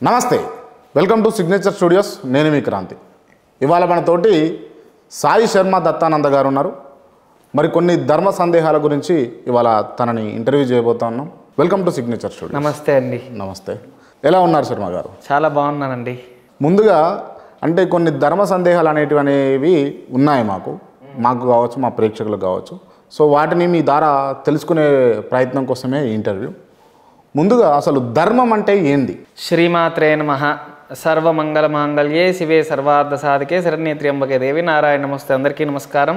నమస్తే welcome to signature studios నేను మీ క్రాంతి ఇవాళ మనతోటి సాయి శర్మ దత్తానంద గారు ఉన్నారు మరి కొన్ని ధర్మ సందేహాల గురించి ఇవాళ తనని ఇంటర్వ్యూ చేయబోతా ఉన్నాం వెల్కమ్ టు సిగ్నేచర్ స్టూడియో నమస్తే అండి నమస్తే ఎలా ఉన్నారు శర్మ గారు చాలా బాగున్నానండి ముందుగా అంటే కొన్ని ధర్మ సందేహాలు అనేటివి అనేవి ఉన్నాయి మాకు మాకు కావచ్చు మా ప్రేక్షకులకు కావచ్చు సో వాటిని మీ ద్వారా తెలుసుకునే ప్రయత్నం కోసమే ఈ ఇంటర్వ్యూ ముందుగా అసలు ధర్మం అంటే ఏంది శ్రీమాత్రే నమ సర్వమంగళ మాంగళ్యే శివే సర్వార్థ సాధకే శరణ్య త్ర్యంబకే దేవి నారాయణ నమస్తే అందరికీ నమస్కారం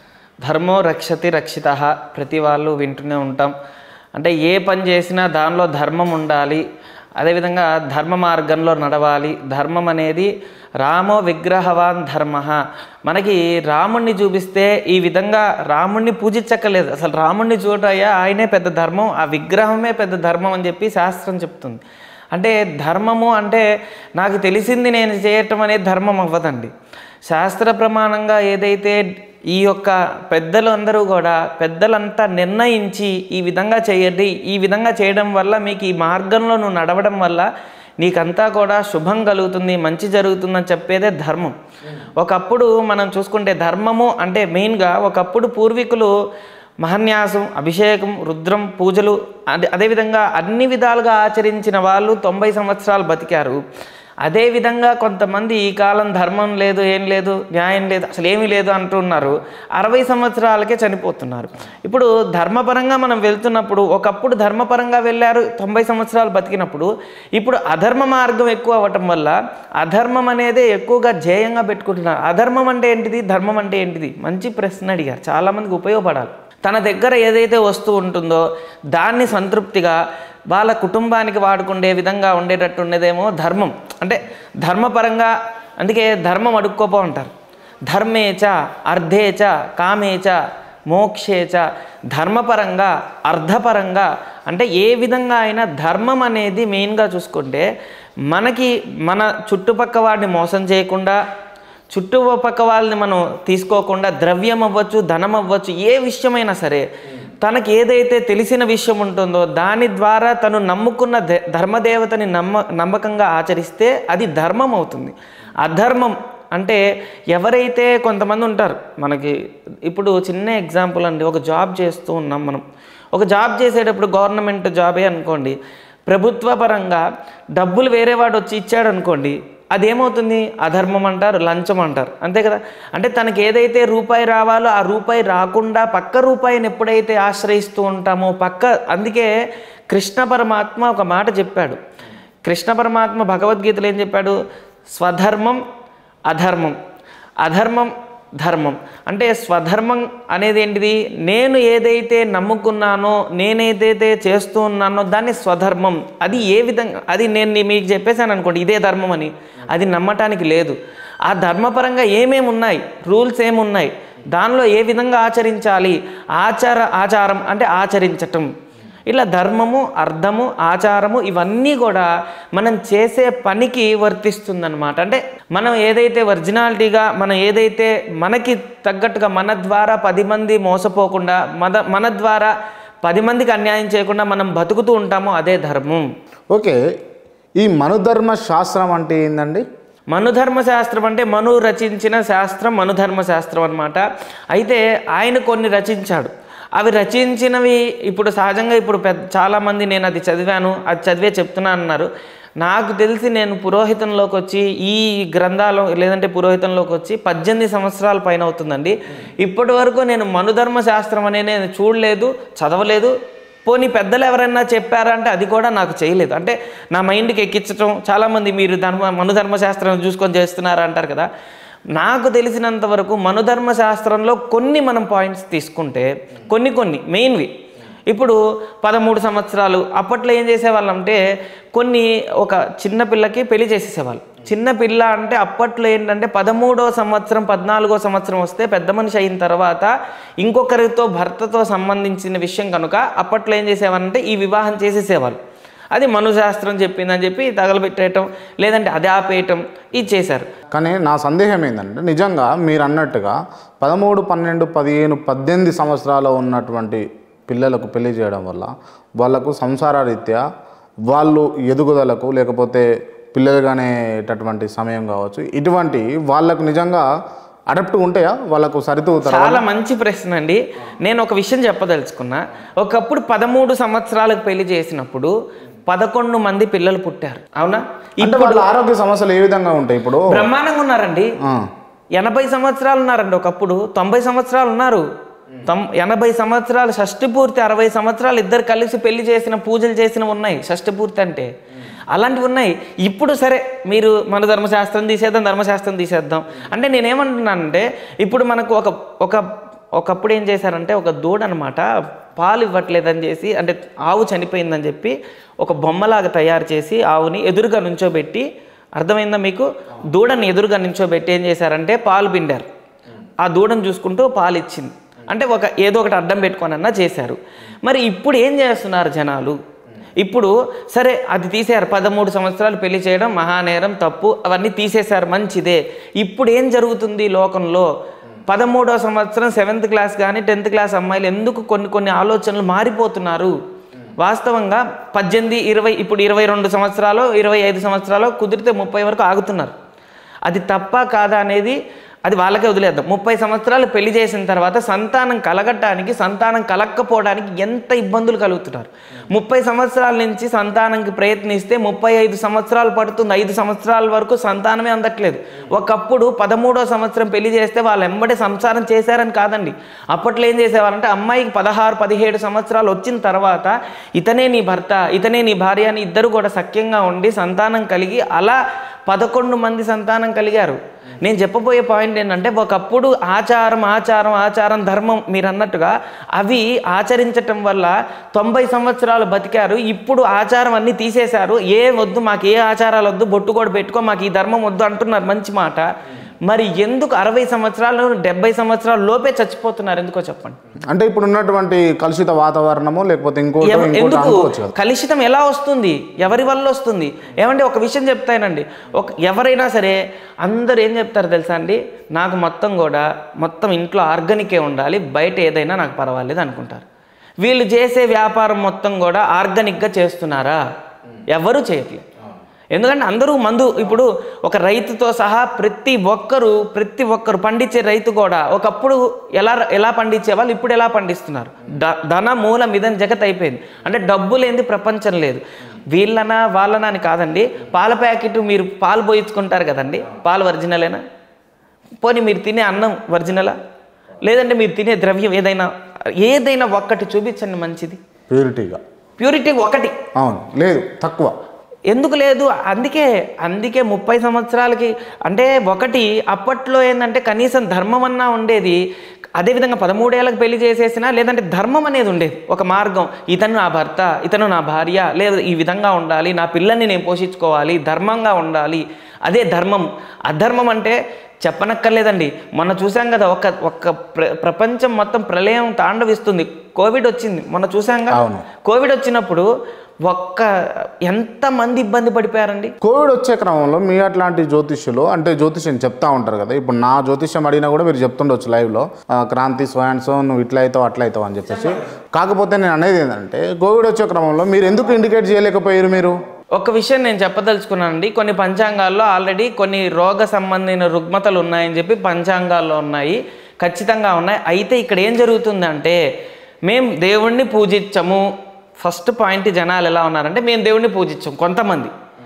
ధర్మో రక్షతి రక్షిత ప్రతి వాళ్ళు వింటూనే ఉంటాం అంటే ఏ పని చేసినా దానిలో ధర్మం ఉండాలి అదేవిధంగా ధర్మ మార్గంలో నడవాలి ధర్మం అనేది రామో విగ్రహవాన్ ధర్మ మనకి రాముణ్ణి చూపిస్తే ఈ విధంగా రాముణ్ణి పూజించక్కర్లేదు అసలు రాముణ్ణి చూడయ్యా ఆయనే పెద్ద ధర్మం ఆ విగ్రహమే పెద్ద ధర్మం అని చెప్పి శాస్త్రం చెప్తుంది అంటే ధర్మము అంటే నాకు తెలిసింది నేను చేయటం అనేది ధర్మం అవ్వదండి శాస్త్ర ప్రమాణంగా ఏదైతే ఈ యొక్క పెద్దలు అందరూ కూడా పెద్దలంతా నిర్ణయించి ఈ విధంగా చేయండి ఈ విధంగా చేయడం వల్ల మీకు ఈ మార్గంలో నువ్వు నడవడం వల్ల నీకంతా కూడా శుభం కలుగుతుంది మంచి జరుగుతుందని చెప్పేదే ధర్మం ఒకప్పుడు మనం చూసుకుంటే ధర్మము అంటే మెయిన్గా ఒకప్పుడు పూర్వీకులు మహన్యాసం అభిషేకం రుద్రం పూజలు అదే అదేవిధంగా అన్ని విధాలుగా ఆచరించిన వాళ్ళు తొంభై సంవత్సరాలు బతికారు అదేవిధంగా కొంతమంది ఈ కాలం ధర్మం లేదు ఏం లేదు న్యాయం లేదు అసలు ఏమీ లేదు అంటున్నారు అరవై సంవత్సరాలకే చనిపోతున్నారు ఇప్పుడు ధర్మపరంగా మనం వెళ్తున్నప్పుడు ఒకప్పుడు ధర్మపరంగా వెళ్ళారు తొంభై సంవత్సరాలు బతికినప్పుడు ఇప్పుడు అధర్మ మార్గం ఎక్కువ అవ్వటం వల్ల అధర్మం అనేది ఎక్కువగా ధ్యేయంగా పెట్టుకుంటున్నారు అధర్మం అంటే ఏంటిది ధర్మం అంటే ఏంటిది మంచి ప్రశ్న అడిగారు చాలామందికి ఉపయోగపడాలి తన దగ్గర ఏదైతే వస్తువు ఉంటుందో దాన్ని సంతృప్తిగా వాళ్ళ కుటుంబానికి వాడుకుండే విధంగా ఉండేటట్టు ఉండేదేమో ధర్మం అంటే ధర్మపరంగా అందుకే ధర్మం అడుక్కోపో అంటారు ధర్మేచ అర్ధేచ కామేచ మోక్షేచ ధర్మపరంగా అర్ధపరంగా అంటే ఏ విధంగా అయినా ధర్మం అనేది మెయిన్గా చూసుకుంటే మనకి మన చుట్టుపక్క వాడిని మోసం చేయకుండా చుట్టుపక్క వాళ్ళని మనం తీసుకోకుండా ద్రవ్యం అవ్వచ్చు ధనం అవ్వచ్చు ఏ విషయమైనా సరే తనకి ఏదైతే తెలిసిన విషయం ఉంటుందో దాని ద్వారా తను నమ్ముకున్న ధ- ధర్మదేవతని నమ్మ నమ్మకంగా ఆచరిస్తే అది ధర్మం అవుతుంది అధర్మం అంటే ఎవరైతే కొంతమంది ఉంటారు మనకి ఇప్పుడు చిన్న ఎగ్జాంపుల్ అండి ఒక జాబ్ చేస్తూ ఉన్నాం మనం ఒక జాబ్ చేసేటప్పుడు గవర్నమెంట్ జాబే అనుకోండి ప్రభుత్వ పరంగా డబ్బులు వేరే వాడు వచ్చి ఇచ్చాడు అనుకోండి అదేమవుతుంది అధర్మం అంటారు లంచం అంటారు అంతే కదా అంటే తనకి ఏదైతే రూపాయి రావాలో ఆ రూపాయి రాకుండా పక్క రూపాయిని ఎప్పుడైతే ఆశ్రయిస్తూ ఉంటామో పక్క అందుకే కృష్ణ పరమాత్మ ఒక మాట చెప్పాడు కృష్ణ పరమాత్మ భగవద్గీతలో ఏం చెప్పాడు స్వధర్మం అధర్మం అధర్మం ధర్మం అంటే స్వధర్మం అనేది ఏంటిది నేను ఏదైతే నమ్ముకున్నానో నేనేదైతే చేస్తూ ఉన్నానో దాన్ని స్వధర్మం అది ఏ విధంగా అది నేను నీ- మీకు చెప్పేశాను అనుకోండి ఇదే ధర్మం అని అది నమ్మటానికి లేదు ఆ ధర్మపరంగా ఏమేమి ఉన్నాయి రూల్స్ ఏమున్నాయి దానిలో ఏ విధంగా ఆచరించాలి ఆచార ఆచారం అంటే ఆచరించటం ఇలా ధర్మము అర్థము ఆచారము ఇవన్నీ కూడా మనం చేసే పనికి వర్తిస్తుందన్నమాట అంటే మనం ఏదైతే ఒరిజినాలిటీగా మనం ఏదైతే మనకి తగ్గట్టుగా మన ద్వారా పది మంది మోసపోకుండా మన మన ద్వారా పది మందికి అన్యాయం చేయకుండా మనం బతుకుతూ ఉంటామో అదే ధర్మం ఓకే ఈ మనుధర్మ శాస్త్రం అంటే ఏందండి మనుధర్మ శాస్త్రం అంటే మను రచించిన శాస్త్రం మనుధర్మ శాస్త్రం అన్నమాట అయితే ఆయన కొన్ని రచించాడు అవి రచించినవి ఇప్పుడు సహజంగా ఇప్పుడు పెద్ద చాలామంది నేను అది చదివాను అది చదివే చెప్తున్నా అన్నారు నాకు తెలిసి నేను పురోహితంలోకి వచ్చి ఈ గ్రంథాలు లేదంటే పురోహితంలోకి వచ్చి పద్దెనిమిది సంవత్సరాల పైన అవుతుందండి ఇప్పటి వరకు నేను మనుధర్మ శాస్త్రం అనే నేను చూడలేదు చదవలేదు పోనీ పెద్దలు ఎవరైనా చెప్పారంటే అది కూడా నాకు చేయలేదు అంటే నా మైండ్కి ఎక్కించడం చాలామంది మీరు ధర్మ మనుధర్మ శాస్త్రం చూసుకొని చేస్తున్నారు అంటారు కదా నాకు తెలిసినంత వరకు మనుధర్మ శాస్త్రంలో కొన్ని మనం పాయింట్స్ తీసుకుంటే కొన్ని కొన్ని మెయిన్వి ఇప్పుడు పదమూడు సంవత్సరాలు అప్పట్లో ఏం చేసేవాళ్ళం అంటే కొన్ని ఒక చిన్న పిల్లకి పెళ్లి చేసేసేవాళ్ళు చిన్న పిల్ల అంటే అప్పట్లో ఏంటంటే పదమూడో సంవత్సరం పద్నాలుగో సంవత్సరం వస్తే పెద్ద మనిషి అయిన తర్వాత ఇంకొకరితో భర్తతో సంబంధించిన విషయం కనుక అప్పట్లో ఏం చేసేవాళ్ళంటే ఈ వివాహం చేసేసేవాళ్ళు అది మనుశాస్త్రం చెప్పిందని చెప్పి తగలబెట్టేయటం లేదంటే అది ఆపేయటం ఇది చేశారు కానీ నా సందేహం ఏంటంటే నిజంగా మీరు అన్నట్టుగా పదమూడు పన్నెండు పదిహేను పద్దెనిమిది సంవత్సరాలు ఉన్నటువంటి పిల్లలకు పెళ్లి చేయడం వల్ల వాళ్ళకు సంసార రీత్యా వాళ్ళు ఎదుగుదలకు లేకపోతే పిల్లలుగానేటటువంటి సమయం కావచ్చు ఇటువంటి వాళ్ళకు నిజంగా అడప్ట్ ఉంటాయా వాళ్ళకు సరితూగుతారా చాలా మంచి ప్రశ్న అండి నేను ఒక విషయం చెప్పదలుచుకున్నా ఒకప్పుడు పదమూడు సంవత్సరాలకు పెళ్లి చేసినప్పుడు పదకొండు మంది పిల్లలు పుట్టారు అవునా అంటే వాళ్ళ ఆరోగ్య సమస్యలు ఏ విధంగా ఉంటాయి ఇప్పుడు బ్రహ్మాండంగా ఉన్నారండి ఆ, ఎనభై సంవత్సరాలు ఉన్నారండి ఒకప్పుడు తొంభై సంవత్సరాలు ఉన్నారు తొం ఎనభై సంవత్సరాలు షష్టి పూర్తి అరవై సంవత్సరాలు ఇద్దరు కలిసి పెళ్లి చేసిన పూజలు చేసినవి ఉన్నాయి షష్టి పూర్తి అంటే అలాంటివి ఉన్నాయి ఇప్పుడు సరే మీరు మన ధర్మశాస్త్రం తీసేద్దాం ధర్మశాస్త్రం తీసేద్దాం అంటే నేనేమంటున్నానంటే ఇప్పుడు మనకు ఒక ఒక ఒకప్పుడు ఏం చేశారంటే ఒక దూడ అనమాట పాలు ఇవ్వట్లేదని చేసి అంటే ఆవు చనిపోయిందని చెప్పి ఒక బొమ్మలాగా తయారు చేసి ఆవుని ఎదురుగా నుంచోబెట్టి అర్థమైందా మీకు దూడని ఎదురుగా నించోబెట్టి ఏం చేశారంటే పాలు పిండారు ఆ దూడను చూసుకుంటూ పాలు ఇచ్చింది అంటే ఒక ఏదో ఒకటి అడ్డం పెట్టుకొనన్నా చేశారు మరి ఇప్పుడు ఏం చేస్తున్నారు జనాలు ఇప్పుడు సరే అది తీసేయారు పదమూడు సంవత్సరాలు పెళ్లి చేయడం మహానేరం తప్పు అవన్నీ తీసేశారు మంచిదే ఇప్పుడు ఏం జరుగుతుంది లోకంలో పదమూడవ సంవత్సరం సెవెంత్ క్లాస్ కానీ టెన్త్ క్లాస్ అమ్మాయిలు ఎందుకు కొన్ని కొన్ని ఆలోచనలు మారిపోతున్నారు వాస్తవంగా పద్దెనిమిది ఇరవై ఇప్పుడు ఇరవై రెండు సంవత్సరాలు ఇరవై ఐదు సంవత్సరాలు కుదిరితే ముప్పై వరకు ఆగుతున్నారు అది తప్ప కాదా అనేది అది వాళ్ళకే వదిలేద్దాం ముప్పై సంవత్సరాలు పెళ్లి చేసిన తర్వాత సంతానం కలగటానికి సంతానం కలగకపోవడానికి ఎంత ఇబ్బందులు కలుగుతున్నారు ముప్పై సంవత్సరాల నుంచి సంతానంకి ప్రయత్నిస్తే ముప్పై ఐదు సంవత్సరాలు పడుతుంది ఐదు సంవత్సరాల వరకు సంతానమే అందట్లేదు ఒకప్పుడు పదమూడో సంవత్సరం పెళ్లి చేస్తే వాళ్ళు ఎంబడే సంసారం చేశారని కాదండి అప్పట్లో ఏం చేసేవారంటే అమ్మాయికి పదహారు పదిహేడు సంవత్సరాలు వచ్చిన తర్వాత ఇతనే నీ భర్త ఇతనే నీ భార్య అని ఇద్దరు కూడా సఖ్యంగా ఉండి సంతానం కలిగి అలా పదకొండు మంది సంతానం కలిగారు నేను చెప్పబోయే పాయింట్ ఏంటంటే ఒకప్పుడు ఆచారం ఆచారం ఆచారం ధర్మం మీరు అన్నట్టుగా అవి ఆచరించటం వల్ల తొంభై సంవత్సరాలు బతికారు ఇప్పుడు ఆచారం అన్నీ తీసేశారు ఏ వద్దు మాకు ఏ ఆచారాలు వద్దు బొట్టు కూడా పెట్టుకో మాకు ఈ ధర్మం వద్దు అంటున్నారు మంచి మాట మరి ఎందుకు అరవై సంవత్సరాలు డెబ్బై సంవత్సరాల లోపే చచ్చిపోతున్నారు ఎందుకో చెప్పండి అంటే ఇప్పుడు ఉన్నటువంటి కలుషిత వాతావరణము లేకపోతే ఇంకోటి ఎవ- ఇంకోటి ఎందుకు అనుకోవచ్చు కదా కలుషితం ఎలా వస్తుంది ఎవరి వల్ల వస్తుంది ఏమంటే ఒక విషయం చెప్తానండి ఒక ఎవరైనా సరే అందరు ఏం చెప్తారు తెలుసా అండి నాకు మొత్తం కూడా మొత్తం ఇంట్లో ఆర్గానికే ఉండాలి బయట ఏదైనా నాకు పర్వాలేదు అనుకుంటారు వీళ్ళు చేసే వ్యాపారం మొత్తం కూడా ఆర్గానిక్గా చేస్తున్నారా ఎవరు చేయట్లేదు ఎందుకంటే అందరూ మందు ఇప్పుడు ఒక రైతుతో సహా ప్రతి ఒక్కరు ప్రతి ఒక్కరు పండించే రైతు కూడా ఒకప్పుడు ఎలా ఎలా పండించే వాళ్ళు ఇప్పుడు ఎలా పండిస్తున్నారు ద ధన మూల మిదం జగత్ అయిపోయింది అంటే డబ్బు లేనిది ప్రపంచం లేదు వీళ్ళనా వాళ్ళనా అని కాదండి పాల ప్యాకెట్ మీరు పాలు పోయించుకుంటారు కదండి పాలు ఒరిజినలేనా పోనీ మీరు తినే అన్నం ఒరిజినలా లేదంటే మీరు తినే ద్రవ్యం ఏదైనా ఏదైనా ఒక్కటి చూపించండి మంచిది ప్యూరిటీగా ప్యూరిటీ ఒకటి అవును లేదు తక్కువ ఎందుకు లేదు అందుకే అందుకే ముప్పై సంవత్సరాలకి అంటే ఒకటి అప్పట్లో ఏంటంటే కనీసం ధర్మం అన్నా ఉండేది అదేవిధంగా పదమూడేళ్ళకి పెళ్లి చేసేసినా లేదంటే ధర్మం అనేది ఉండేది ఒక మార్గం ఇతను నా భర్త ఇతను నా భార్య లేదు ఈ విధంగా ఉండాలి నా పిల్లల్ని నేను పోషించుకోవాలి ధర్మంగా ఉండాలి అదే ధర్మం అధర్మం అంటే చెప్పనక్కర్లేదండి మొన్న చూసాం కదా ఒక ఒక్క ప్ర ప్రపంచం మొత్తం ప్రళయం తాండవిస్తుంది కోవిడ్ వచ్చింది మొన్న చూసాంగా అవును. కోవిడ్ వచ్చినప్పుడు ఒక్క ఎంతమంది ఇబ్బంది పడిపోయారండి కోవిడ్ వచ్చే క్రమంలో మీ అట్లాంటి జ్యోతిష్యులు అంటే జ్యోతిష్యం చెప్తా ఉంటారు కదా ఇప్పుడు నా జ్యోతిష్యం అడిగినా కూడా మీరు చెప్తుండొచ్చు లైవ్లో ఆ, క్రాంతి స్వయాన్సో నువ్వు ఇట్లా అవుతావు అట్లా అవుతావు అని చెప్పేసి కాకపోతే నేను అనేది ఏంటంటే కోవిడ్ వచ్చే క్రమంలో మీరు ఎందుకు ఇండికేట్ చేయలేకపోయారు మీరు ఒక విషయం నేను చెప్పదలుచుకున్నానండి కొన్ని పంచాంగాల్లో ఆల్రెడీ కొన్ని రోగ సంబంధించిన రుగ్మతలు ఉన్నాయని చెప్పి పంచాంగాల్లో ఉన్నాయి ఖచ్చితంగా ఉన్నాయి అయితే ఇక్కడ ఏం జరుగుతుందంటే మేము దేవుణ్ణి పూజించము ఫస్ట్ పాయింట్ జనాలు ఎలా ఉన్నారంటే మేము దేవుణ్ణి పూజించం కొంతమంది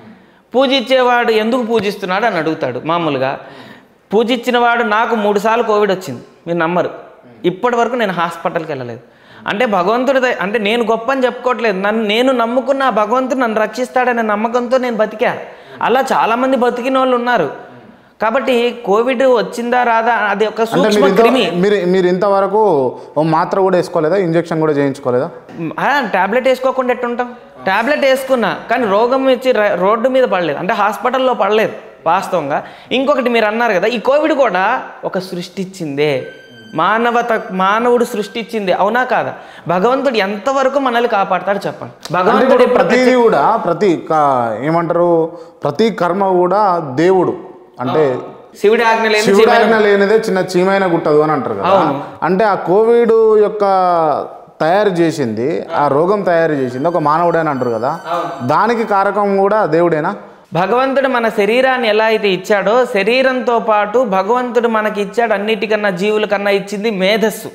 పూజించేవాడు ఎందుకు పూజిస్తున్నాడు అని అడుగుతాడు మామూలుగా పూజించిన వాడు నాకు మూడు సార్లు కోవిడ్ వచ్చింది మీరు నమ్మరు ఇప్పటి వరకు నేను హాస్పిటల్కి వెళ్ళలేదు అంటే భగవంతుడి దయ- అంటే నేను గొప్ప అని చెప్పుకోవట్లేదు నన్ను నేను నమ్ముకున్న ఆ భగవంతుడు నన్ను రక్షిస్తాడనే నమ్మకంతో నేను బతికా అలా చాలామంది బతికిన వాళ్ళు ఉన్నారు కాబట్టి కోవిడ్ వచ్చిందా రాదా అది ఒక అంటే సూక్ష్మ మీరు ఇంత- క్రిమి మీరు మీరు ఇంతవరకు ఓ మాత్ర కూడా వేసుకోలేదా ఇంజెక్షన్ కూడా చేయించుకోలేదా ట్యాబ్లెట్ వేసుకోకుండా ఎట్టుంటాం ట్యాబ్లెట్ వేసుకున్నా కానీ రోగం వచ్చి ర- రోడ్డు మీద పడలేదు అంటే హాస్పిటల్లో పడలేదు వాస్తవంగా ఇంకొకటి మీరు అన్నారు కదా ఈ కోవిడ్ కూడా ఒక సృష్టించిందే మానవత మానవుడు సృష్టించింది అవునా కాదా భగవంతుడు ఎంతవరకు మనల్ని కాపాడతాడు చెప్పండి అంటే భగవంతుడు ఇప్పుడు ఎప్పుడు ప్రతిదీ కూడా ప్రతి క- ఏమంటారు ప్రతి కర్మ కూడా దేవుడు అంటే శివుడి ఆజ్ఞ లేదు శివుడాజ్ఞ లేనిదే చిన్న చీమైన గుట్టదు అని అంటారు కదా అంటే ఆ కోవిడ్ యొక్క తయారు చేసింది ఆ రోగం తయారు చేసింది ఒక మానవుడే అని అంటారు కదా దానికి కారకం కూడా దేవుడేనా భగవంతుడు మన శరీరాన్ని ఎలా అయితే ఇచ్చాడో శరీరంతో పాటు భగవంతుడు మనకి ఇచ్చాడు అన్నిటికన్నా జీవుల కన్నా ఇచ్చింది మేధస్సు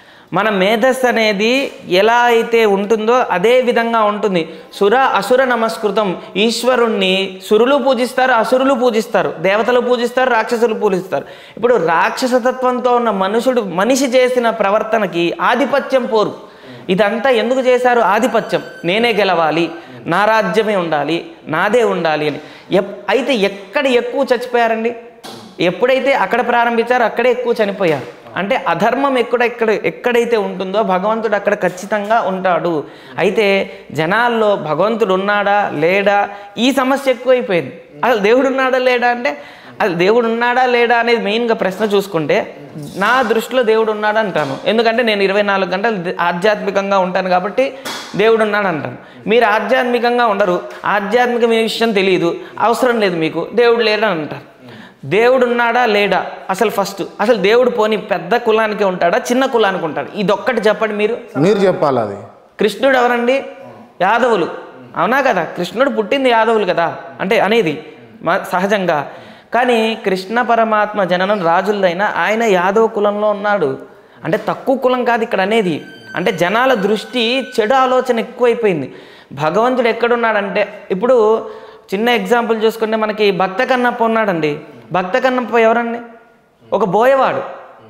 మన మేధస్సు అనేది ఎలా అయితే ఉంటుందో అదే విధంగా ఉంటుంది సుర అసుర నమస్కృతం ఈశ్వరుణ్ణి సురులు పూజిస్తారు అసురులు పూజిస్తారు దేవతలు పూజిస్తారు రాక్షసులు పూజిస్తారు ఇప్పుడు రాక్షసతత్వంతో ఉన్న మనుషుడు మనిషి చేసిన ప్రవర్తనకి ఆధిపత్యం పోరు ఇదంతా ఎందుకు చేశారు ఆధిపత్యం నేనే గెలవాలి నా రాజ్యమే ఉండాలి నాదే ఉండాలి అని ఎప్ అయితే ఎక్కడ ఎక్కువ చచ్చిపోయారండి ఎప్పుడైతే అక్కడ ప్రారంభించారో అక్కడే ఎక్కువ చనిపోయారు అంటే అధర్మం ఎక్కడ ఎక్కడ ఎక్కడైతే ఉంటుందో భగవంతుడు అక్కడ ఖచ్చితంగా ఉంటాడు అయితే జనాల్లో భగవంతుడు ఉన్నాడా లేడా ఈ సమస్య ఎక్కువైపోయింది అసలు దేవుడు ఉన్నాడా లేడా అంటే అసలు దేవుడు ఉన్నాడా లేడా అనేది మెయిన్గా ప్రశ్న చూసుకుంటే నా దృష్టిలో దేవుడు ఉన్నాడు అంటాను ఎందుకంటే నేను ఇరవై నాలుగు గంటలు ద- ఆధ్యాత్మికంగా ఉంటాను కాబట్టి దేవుడు ఉన్నాడు అంటాను మీరు ఆధ్యాత్మికంగా ఉండరు ఆధ్యాత్మిక మీ విషయం తెలియదు అవసరం లేదు మీకు దేవుడు లేడని అంటారు దేవుడు ఉన్నాడా లేడా అసలు ఫస్ట్ అసలు దేవుడు పోని పెద్ద కులానికి ఉంటాడా చిన్న కులానికి ఉంటాడా ఇదొక్కటి చెప్పండి మీరు మీరు చెప్పాలి అది కృష్ణుడు ఎవరండి యాదవులు అవునా కదా కృష్ణుడు పుట్టింది యాదవులు కదా అంటే అనేది మ- సహజంగా కానీ కృష్ణ పరమాత్మ జననం రాజులదైనా ఆయన యాదవ కులంలో ఉన్నాడు అంటే తక్కువ కులం కాదు ఇక్కడ అనేది అంటే జనాల దృష్టి చెడు ఆలోచన ఎక్కువైపోయింది భగవంతుడు ఎక్కడున్నాడంటే ఇప్పుడు చిన్న ఎగ్జాంపుల్ చూసుకుంటే మనకి భక్త కన్నప్ప ఉన్నాడండి భక్త కన్నప్ప ఎవరండి ఒక బోయవాడు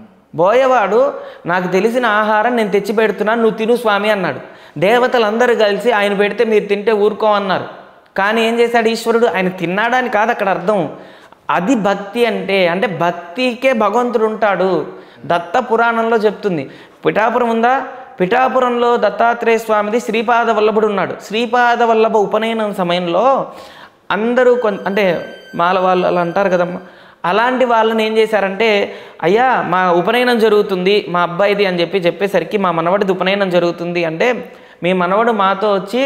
బోయవాడు నాకు తెలిసిన ఆహారం నేను తెచ్చి పెడుతున్నాను నువ్వు తిను స్వామి అన్నాడు దేవతలందరూ కలిసి ఆయన పెడితే మీరు తింటే ఊరుకోమన్నారు కానీ ఏం చేశాడు ఈశ్వరుడు ఆయన తిన్నాడని కాదు అక్కడ అర్థం అది భక్తి అంటే అంటే భక్తికే భగవంతుడు ఉంటాడు దత్త పురాణంలో చెప్తుంది పిఠాపురం ఉందా పిఠాపురంలో దత్తాత్రేయ స్వామిది శ్రీపాద వల్లభుడు ఉన్నాడు శ్రీపాద వల్లభ ఉపనయనం సమయంలో అందరూ కొన్ అంటే మాల వాళ్ళు అలా అంటారు కదమ్మా అలాంటి వాళ్ళని ఏం చేశారంటే అయ్యా మా ఉపనయనం జరుగుతుంది మా అబ్బాయిది అని చెప్పి చెప్పేసరికి మా మనవడిది ఉపనయనం జరుగుతుంది అంటే మీ మనవడు మాతో వచ్చి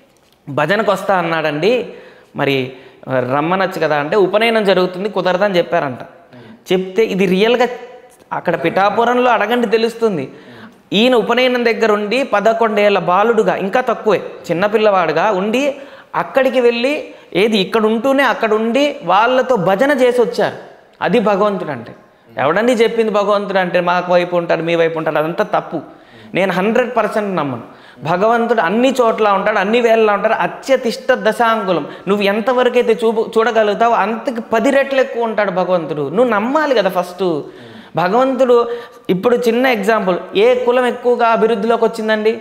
భజనకు వస్తా అన్నాడండి మరి ఆ, రమ్మనొచ్చు కదా అంటే ఉపనయనం జరుగుతుంది కుదరదని చెప్పారంట చెప్తే ఇది రియల్గా అక్కడ పిఠాపురంలో అడగండి తెలుస్తుంది ఈయన ఉపనయనం దగ్గర ఉండి పదకొండేళ్ల బాలుడుగా ఇంకా తక్కువే చిన్నపిల్లవాడుగా ఉండి అక్కడికి వెళ్ళి ఏది ఇక్కడ ఉంటూనే అక్కడ ఉండి వాళ్ళతో భజన చేసి వచ్చారు అది భగవంతుడు అంటే ఎవడండి చెప్పింది భగవంతుడు అంటే మాకు వైపు ఉంటాడు మీ వైపు ఉంటాడు అదంతా తప్పు నేను హండ్రెడ్ పర్సెంట్ నమ్మను భగవంతుడు అన్ని చోట్ల ఉంటాడు అన్ని వేళలా ఉంటాడు అత్యతిష్ట దశాంగులం నువ్వు ఎంతవరకు అయితే చూపు చూడగలుగుతావో అంతకు పది రెట్లు ఎక్కువ ఉంటాడు భగవంతుడు నువ్వు నమ్మాలి కదా ఫస్ట్ భగవంతుడు ఇప్పుడు చిన్న ఎగ్జాంపుల్ ఏ కులం ఎక్కువగా అభివృద్ధిలోకి వచ్చిందండి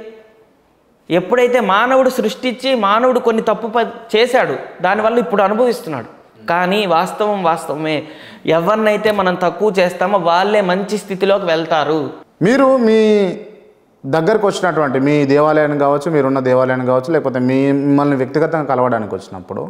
ఎప్పుడైతే మానవుడు సృష్టించి మానవుడు కొన్ని తప్పు ప- చేశాడు దానివల్ల ఇప్పుడు అనుభవిస్తున్నాడు కానీ వాస్తవం వాస్తవమే ఎవరినైతే మనం తక్కువ చేస్తామో వాళ్ళే మంచి స్థితిలోకి వెళ్తారు మీరు మీ దగ్గరకు వచ్చినటువంటి మీ దేవాలయానికి కావచ్చు మీరున్న దేవాలయానికి కావచ్చు లేకపోతే మీ మిమ్మల్ని వ్యక్తిగతంగా కలవడానికి వచ్చినప్పుడు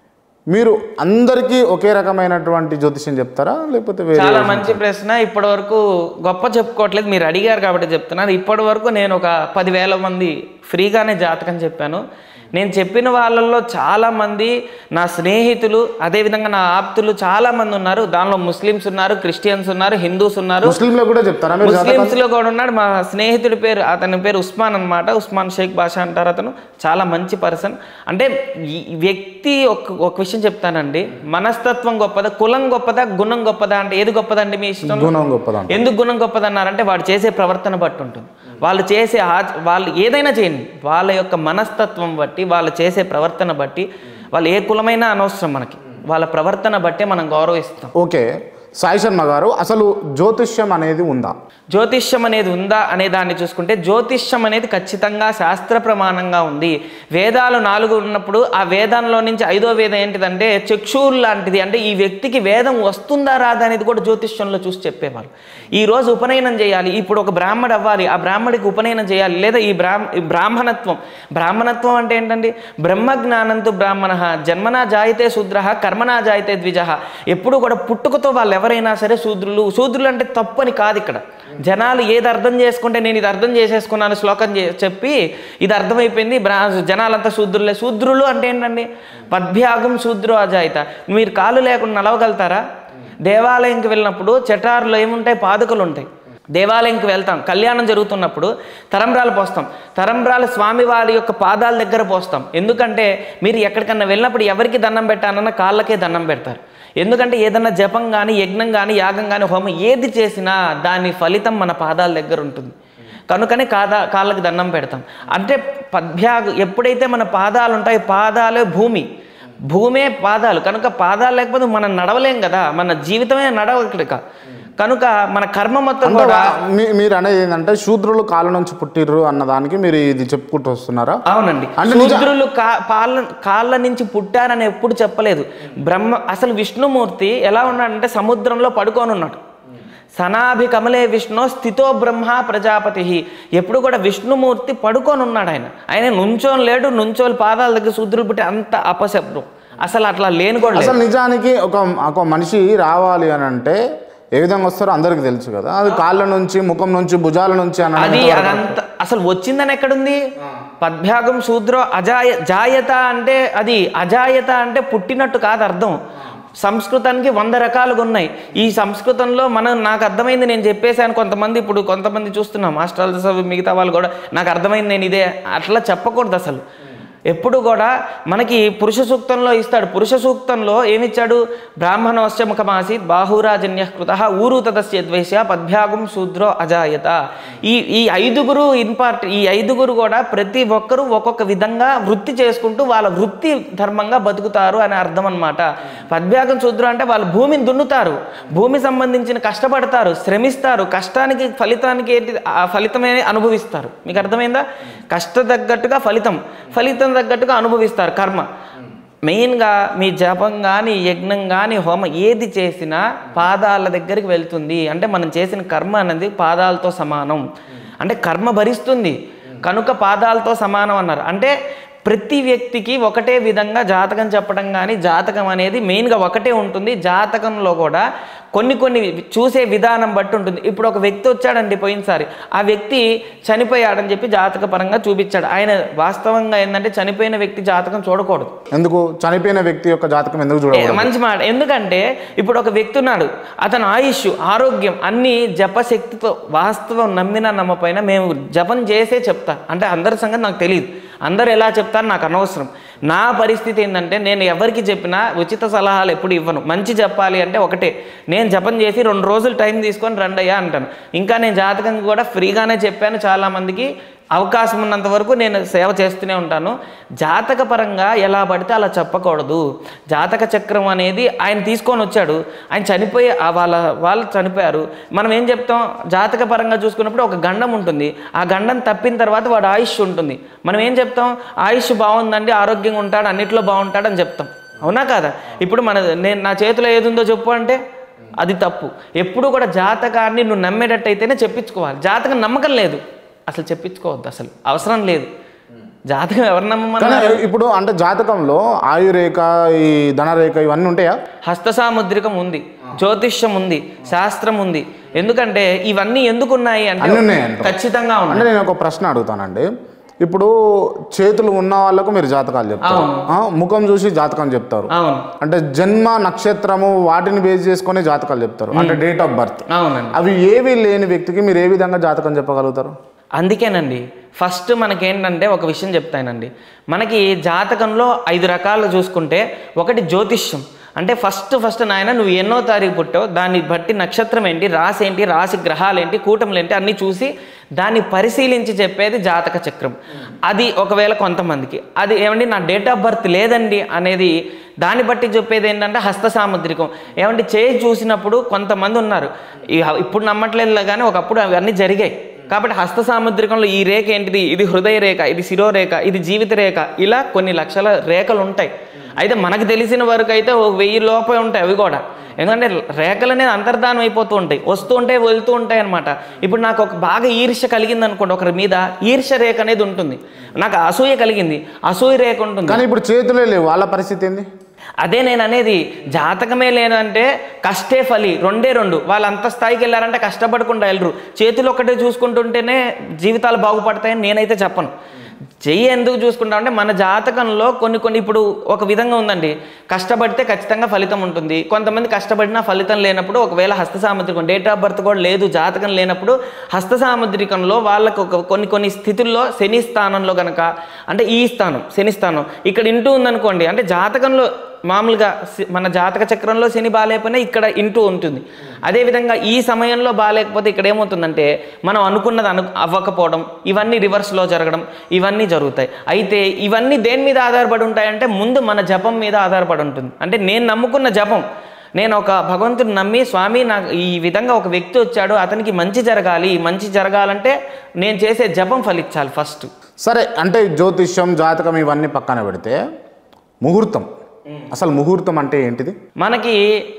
మీరు అందరికీ ఒకే రకమైనటువంటి జ్యోతిష్యం చెప్తారా లేకపోతే వేరే చాలా మంచి ప్రశ్న ఇప్పటి వరకు గొప్ప చెప్పుకోవట్లేదు మీరు అడిగారు కాబట్టి చెప్తున్నాను ఇప్పటి వరకు నేను ఒక పదివేల మంది ఫ్రీగానే జాతకం చెప్పాను నేను చెప్పిన వాళ్ళల్లో చాలా మంది నా స్నేహితులు అదేవిధంగా నా ఆప్తులు చాలా మంది ఉన్నారు దానిలో ముస్లిమ్స్ ఉన్నారు క్రిస్టియన్స్ ఉన్నారు హిందూస్ ఉన్నారు ముస్లింలో కూడా చెప్తారా మీరు జాతకం ముస్లిమ్స్ లో కూడా ఉన్నాడు మా స్నేహితుడి పేరు అతని పేరు ఉస్మాన్ అన్నమాట ఉస్మాన్ షేక్ బాషా అంటారు అతను చాలా మంచి పర్సన్ అంటే ఈ వ్యక్తి ఒక ఒక విషయం చెప్తానండి మనస్తత్వం గొప్పదా కులం గొప్పదా గుణం గొప్పదా అంటే ఏది గొప్పదండి మీ ఇష్టం గుణం గొప్పదంట ఎందుకు గుణం గొప్పదన్నారంటే వాడు చేసే ప్రవర్తన బట్టి ఉంటుంది వాళ్ళు చేసే ఆచ వాళ్ళు ఏదైనా చేయండి వాళ్ళ యొక్క మనస్తత్వం బట్టి వాళ్ళు చేసే ప్రవర్తన బట్టి వాళ్ళు ఏ కులమైనా అనవసరం మనకి వాళ్ళ ప్రవర్తన బట్టే మనం గౌరవిస్తాం ఓకే సాయి శర్మ గారు అసలు జ్యోతిష్యం అనేది ఉందా జ్యోతిష్యం అనేది ఉందా అనే దాన్ని చూసుకుంటే జ్యోతిష్యం అనేది ఖచ్చితంగా శాస్త్ర ప్రమాణంగా ఉంది వేదాలు నాలుగు ఉన్నప్పుడు ఆ వేదంలో నుంచి ఐదో వేదం ఏంటిదంటే చక్షుర్ లాంటిది అంటే ఈ వ్యక్తికి వేదం వస్తుందా రాదా అనేది కూడా జ్యోతిష్యంలో చూసి చెప్పేవాళ్ళు ఈ రోజు ఉపనయనం చేయాలి ఇప్పుడు ఒక బ్రాహ్మడు అవ్వాలి ఆ బ్రాహ్మడికి ఉపనయనం చేయాలి లేదా ఈ బ్రాహ్మ ఈ బ్రాహ్మణత్వం బ్రాహ్మణత్వం అంటే ఏంటండి బ్రహ్మజ్ఞానంతో బ్రాహ్మణ జన్మనా జాయితే శూద్ర కర్మనా జాయితే ద్విజ ఎప్పుడు కూడా పుట్టుకతో వాళ్ళు ఎవరైనా సరే శూద్రులు శూద్రులు అంటే తప్పు అని కాదు ఇక్కడ జనాలు ఏది అర్థం చేసుకుంటే నేను ఇది అర్థం చేసేసుకున్నాను శ్లోకం చే- చెప్పి ఇది అర్థమైపోయింది బ్రా జనాలంతా శూద్రులే శూద్రులు అంటే ఏంటండి పద్భ్యాగం శూద్రు అజాయిత మీరు కాలు లేకుండా నలవగలుగుతారా దేవాలయంకి వెళ్ళినప్పుడు చటారులో ఏముంటాయి పాదుకలు ఉంటాయి దేవాలయంకి వెళ్తాం కళ్యాణం జరుగుతున్నప్పుడు తరంబ్రాలు పోస్తాం తరంబ్రాలు స్వామివారి యొక్క పాదాల దగ్గర పోస్తాం ఎందుకంటే మీరు ఎక్కడికన్నా వెళ్ళినప్పుడు ఎవరికి దండం పెట్టానన్న కాళ్ళకే దండం పెడతారు ఎందుకంటే ఏదన్నా జపం కానీ యజ్ఞం కానీ యాగం కానీ హోమం ఏది చేసినా దాని ఫలితం మన పాదాల దగ్గర ఉంటుంది కనుకనే కాదా కాళ్ళకి దండం పెడతాం అంటే పద్భ్యాగు ఎప్పుడైతే మన పాదాలు ఉంటాయి పాదాలే భూమి భూమే పాదాలు కనుక పాదాలు లేకపోతే మనం నడవలేం కదా మన జీవితమే నడవక కనుక మన కర్మ మొత్తం అంటే కూడా వా- మీ- మీరు అనేది ఏంటంటే శూద్రులు కాళ్ళ నుంచి పుట్టిర్రు అన్నదానికి మీరు ఇది చెప్పుకుంటూ వస్తున్నారా అవునండి అంటే నిజ- శూద్రులు కా పాల కాళ్ళ నుంచి పుట్టారని ఎప్పుడు చెప్పలేదు బ్రహ్మ అసలు విష్ణుమూర్తి ఎలా ఉన్నాడంటే సముద్రంలో పడుకొని ఉన్నాడు సనాభి కమలే విష్ణు స్థితో బ్రహ్మ ప్రజాపతి ఎప్పుడు కూడా విష్ణుమూర్తి పడుకొని ఉన్నాడు ఆయన ఆయన నుంచోని లేడు నుంచోని పాదాల దగ్గర శూద్రులు పుట్టి అంత అపశబ్దం అసలు అట్లా లేని కూడా లేదు. అసలు నిజానికి ఒక ఒక మనిషి రావాలి అని అంటే ఏ విధంగా వస్తారో అందరికి తెలుసు కదా అది కాళ్ళ నుంచి ముఖం నుంచి భుజాల నుంచి అని అది అంటే అదంతా అసలు వచ్చిందని ఎక్కడుంది పద్భాగం శూద్రో అజాయ జాయత అంటే అది అజాయత అంటే పుట్టినట్టు కాదు అర్థం సంస్కృతానికి వంద రకాలుగా ఉన్నాయి ఈ సంస్కృతంలో మనం నాకు అర్థమైంది నేను చెప్పేశాను కొంతమంది ఇప్పుడు కొంతమంది చూస్తున్నాం మాస్టర్స్ మిగతా వాళ్ళు కూడా నాకు అర్థమైంది నేను ఇదే అట్లా చెప్పకూడదు అసలు ఎప్పుడు కూడా మనకి పురుష సూక్తంలో ఇస్తాడు పురుష సూక్తంలో ఏమిచ్చాడు బ్రాహ్మణోశ్చ ముఖమాసి బాహురాజన్య కృత ఊరు తదస్య ద్వేష పద్భ్యాగం శూద్రో అజాయత ఈ ఈ ఐదుగురు ఇంపార్ట్ ఈ ఐదుగురు కూడా ప్రతి ఒక్కరూ ఒక్కొక్క విధంగా వృత్తి చేసుకుంటూ వాళ్ళ వృత్తి ధర్మంగా బతుకుతారు అనే అర్థం అనమాట పద్భ్యాగం శూద్రం అంటే వాళ్ళు భూమిని దున్నుతారు భూమి సంబంధించిన కష్టపడతారు శ్రమిస్తారు కష్టానికి ఫలితానికి ఏంటి ఆ ఫలితమే అనుభవిస్తారు మీకు అర్థమైందా కష్ట తగ్గట్టుగా ఫలితం ఫలితం తగ్గట్టుగా అనుభవిస్తారు కర్మ మెయిన్గా మీ జపం కానీ యజ్ఞం కానీ హోమం ఏది చేసినా పాదాల దగ్గరికి వెళ్తుంది అంటే మనం చేసిన కర్మ అనేది పాదాలతో సమానం అంటే కర్మ భరిస్తుంది కనుక పాదాలతో సమానం అన్నారు అంటే ప్రతి వ్యక్తికి ఒకటే విధంగా జాతకం చెప్పడం కానీ జాతకం అనేది మెయిన్గా ఒకటే ఉంటుంది జాతకంలో కూడా కొన్ని కొన్ని చూసే విధానం బట్టి ఉంటుంది ఇప్పుడు ఒక వ్యక్తి వచ్చాడండి పోయినసారి ఆ వ్యక్తి చనిపోయాడని చెప్పి జాతక పరంగా చూపించాడు ఆయన వాస్తవంగా ఏంటంటే చనిపోయిన వ్యక్తి జాతకం చూడకూడదు ఎందుకు చనిపోయిన వ్యక్తి యొక్క జాతకం ఎందుకు ఏ, చూడకూడదు మంచి మాట ఎందుకంటే ఇప్పుడు ఒక వ్యక్తి ఉన్నాడు అతను ఆయుష్ ఆరోగ్యం అన్ని జపశక్తితో వాస్తవం నమ్మినా నమ్మపోయినా మేము జపం చేసే చెప్తా అంటే అందరి సంగతి నాకు తెలియదు అందరు ఎలా చెప్తారు నాకు అనవసరం నా పరిస్థితి ఏంటంటే నేను ఎవరికి చెప్పినా ఉచిత సలహాలు ఎప్పుడు ఇవ్వను మంచి చెప్పాలి అంటే ఒకటే నేను జపం చేసి రెండు రోజులు టైం తీసుకొని రండయ్యా అంటాను ఇంకా నేను జాతకం కూడా ఫ్రీగానే చెప్పాను చాలామందికి అవకాశం ఉన్నంత వరకు నేను సేవ చేస్తూనే ఉంటాను జాతక పరంగా ఎలా పడితే అలా చెప్పకూడదు జాతక చక్రం అనేది ఆయన తీసుకొని వచ్చాడు ఆయన చనిపోయి ఆ వాళ్ళ వాళ్ళు చనిపోయారు మనం ఏం చెప్తాం జాతక పరంగా చూసుకున్నప్పుడు ఒక గండం ఉంటుంది ఆ గండం తప్పిన తర్వాత వాడు ఆయుష్ ఉంటుంది మనం ఏం చెప్తాం ఆయుష్ బాగుందండి ఆరోగ్యంగా ఉంటాడు అన్నిట్లో బాగుంటాడు అని చెప్తాం అవునా కాదా ఇప్పుడు మన నేను నా చేతిలో ఏది ఉందో చెప్పు అంటే అది తప్పు ఎప్పుడు కూడా జాతకాన్ని నువ్వు నమ్మేటట్టయితేనే చెప్పించుకోవాలి జాతకం నమ్మకం లేదు అసలు చెప్పించుకోవద్దు అసలు అవసరం లేదు జాతకం ఎవరు కానీ నమ్మమన్నారు ఇప్పుడు అంటే జాతకంలో ఆయురేఖ ఈ ధనరేఖ ఇవన్నీ ఉంటాయా హస్త సాముద్రికం ఉంది జ్యోతిష్యం ఉంది శాస్త్రం ఉంది ఎందుకంటే ఇవన్నీ ఎందుకు ఉన్నాయి అంటే అన్నీ ఉన్నాయంట. ఖచ్చితంగా ఉన్నాయి అంటే నేను ఒక ప్రశ్న అడుగుతానండి ఇప్పుడు చేతులు ఉన్న వాళ్ళకు మీరు జాతకాలు చెప్తారు ఆ, ముఖం చూసి జాతకం చెప్తారు అవును అంటే జన్మ నక్షత్రము వాటిని బేస్ చేసుకొని జాతకాలు చెప్తారు అంటే డేట్ ఆఫ్ బర్త్ అవునండి అవి ఏవి లేని వ్యక్తికి మీరు ఏ విధంగా జాతకం చెప్పగలుగుతారు అందుకేనండి ఫస్ట్ మనకేంటంటే ఒక విషయం చెప్తానండి మనకి జాతకంలో ఐదు రకాలు చూసుకుంటే ఒకటి జ్యోతిష్యం అంటే ఫస్ట్ ఫస్ట్ నాయన నువ్వు ఎన్నో తారీఖు పుట్టావు దాన్ని బట్టి నక్షత్రం ఏంటి రాశి ఏంటి రాశి గ్రహాలు ఏంటి కూటములు ఏంటి అన్నీ చూసి దాన్ని పరిశీలించి చెప్పేది జాతక చక్రం అది ఒకవేళ కొంతమందికి అది ఏమండి నా డేట్ ఆఫ్ బర్త్ లేదండి అనేది దాన్ని బట్టి చెప్పేది ఏంటంటే హస్త సాముద్రికం ఏమంటే చేయి చూసినప్పుడు కొంతమంది ఉన్నారు ఈ- ఇప్పుడు నమ్మట్లేదు కానీ ఒకప్పుడు అవన్నీ జరిగాయి కాబట్టి హస్త సాముద్రికంలో ఈ రేఖ ఏంటిది ఇది హృదయ రేఖ ఇది శిరోరేఖ ఇది జీవిత రేఖ ఇలా కొన్ని లక్షల రేఖలు ఉంటాయి అయితే మనకు తెలిసిన వరకు అయితే ఒక వెయ్యి లోపే ఉంటాయి అవి కూడా ఎందుకంటే రేఖలు అనేది అంతర్ధానం అయిపోతూ ఉంటాయి వస్తూ ఉంటాయి వెళ్తూ ఉంటాయి అనమాట ఇప్పుడు నాకు ఒక బాగా ఈర్ష్య కలిగింది అనుకోండి ఒకరి మీద ఈర్ష్య రేఖ అనేది ఉంటుంది నాకు అసూయ కలిగింది అసూయ రేఖ ఉంటుంది కానీ ఇప్పుడు చేతులే లేవు వాళ్ళ పరిస్థితి ఏంది అదే నేను అనేది జాతకమే లేదంటే కష్టే ఫలి రెండే రెండు వాళ్ళు అంత స్థాయికి వెళ్ళారంటే కష్టపడకుండా వెళ్ళరు చేతులు ఒక్కటే చూసుకుంటుంటేనే జీవితాలు బాగుపడతాయని నేనైతే చెప్పను చెయ్యి ఎందుకు చూసుకుంటాం అంటే మన జాతకంలో కొన్ని కొన్ని ఇప్పుడు ఒక విధంగా ఉందండి కష్టపడితే ఖచ్చితంగా ఫలితం ఉంటుంది కొంతమంది కష్టపడినా ఫలితం లేనప్పుడు ఒకవేళ హస్త సాముద్రికం డేట్ ఆఫ్ బర్త్ కూడా లేదు జాతకం లేనప్పుడు హస్త సాముద్రికంలో వాళ్ళకు ఒక కొన్ని కొన్ని స్థితుల్లో శని స్థానంలో కనుక అంటే ఈ స్థానం శని స్థానం ఇక్కడ ఇంటూ ఉందనుకోండి అంటే జాతకంలో మామూలుగా సి- మన జాతక చక్రంలో శని బాగాలేకపోయినా ఇక్కడ ఇంటూ ఉంటుంది అదేవిధంగా ఈ సమయంలో బాగాలేకపోతే ఇక్కడ ఏమవుతుందంటే మనం అనుకున్నది అను అవ్వకపోవడం ఇవన్నీ రివర్స్లో జరగడం ఇవన్నీ జరుగుతాయి అయితే ఇవన్నీ దేని మీద ఆధారపడి ఉంటాయంటే ముందు మన జపం మీద ఆధారపడి ఉంటుంది అంటే నేను నమ్ముకున్న జపం నేను ఒక భగవంతుని నమ్మి స్వామి నాకు ఈ విధంగా ఒక వ్యక్తి వచ్చాడు అతనికి మంచి జరగాలి మంచి జరగాలంటే నేను చేసే జపం ఫలించాలి ఫస్ట్ సరే అంటే జ్యోతిష్యం జాతకం ఇవన్నీ పక్కన పెడితే ముహూర్తం అసలు ముహూర్తం అంటే ఏంటిది మనకి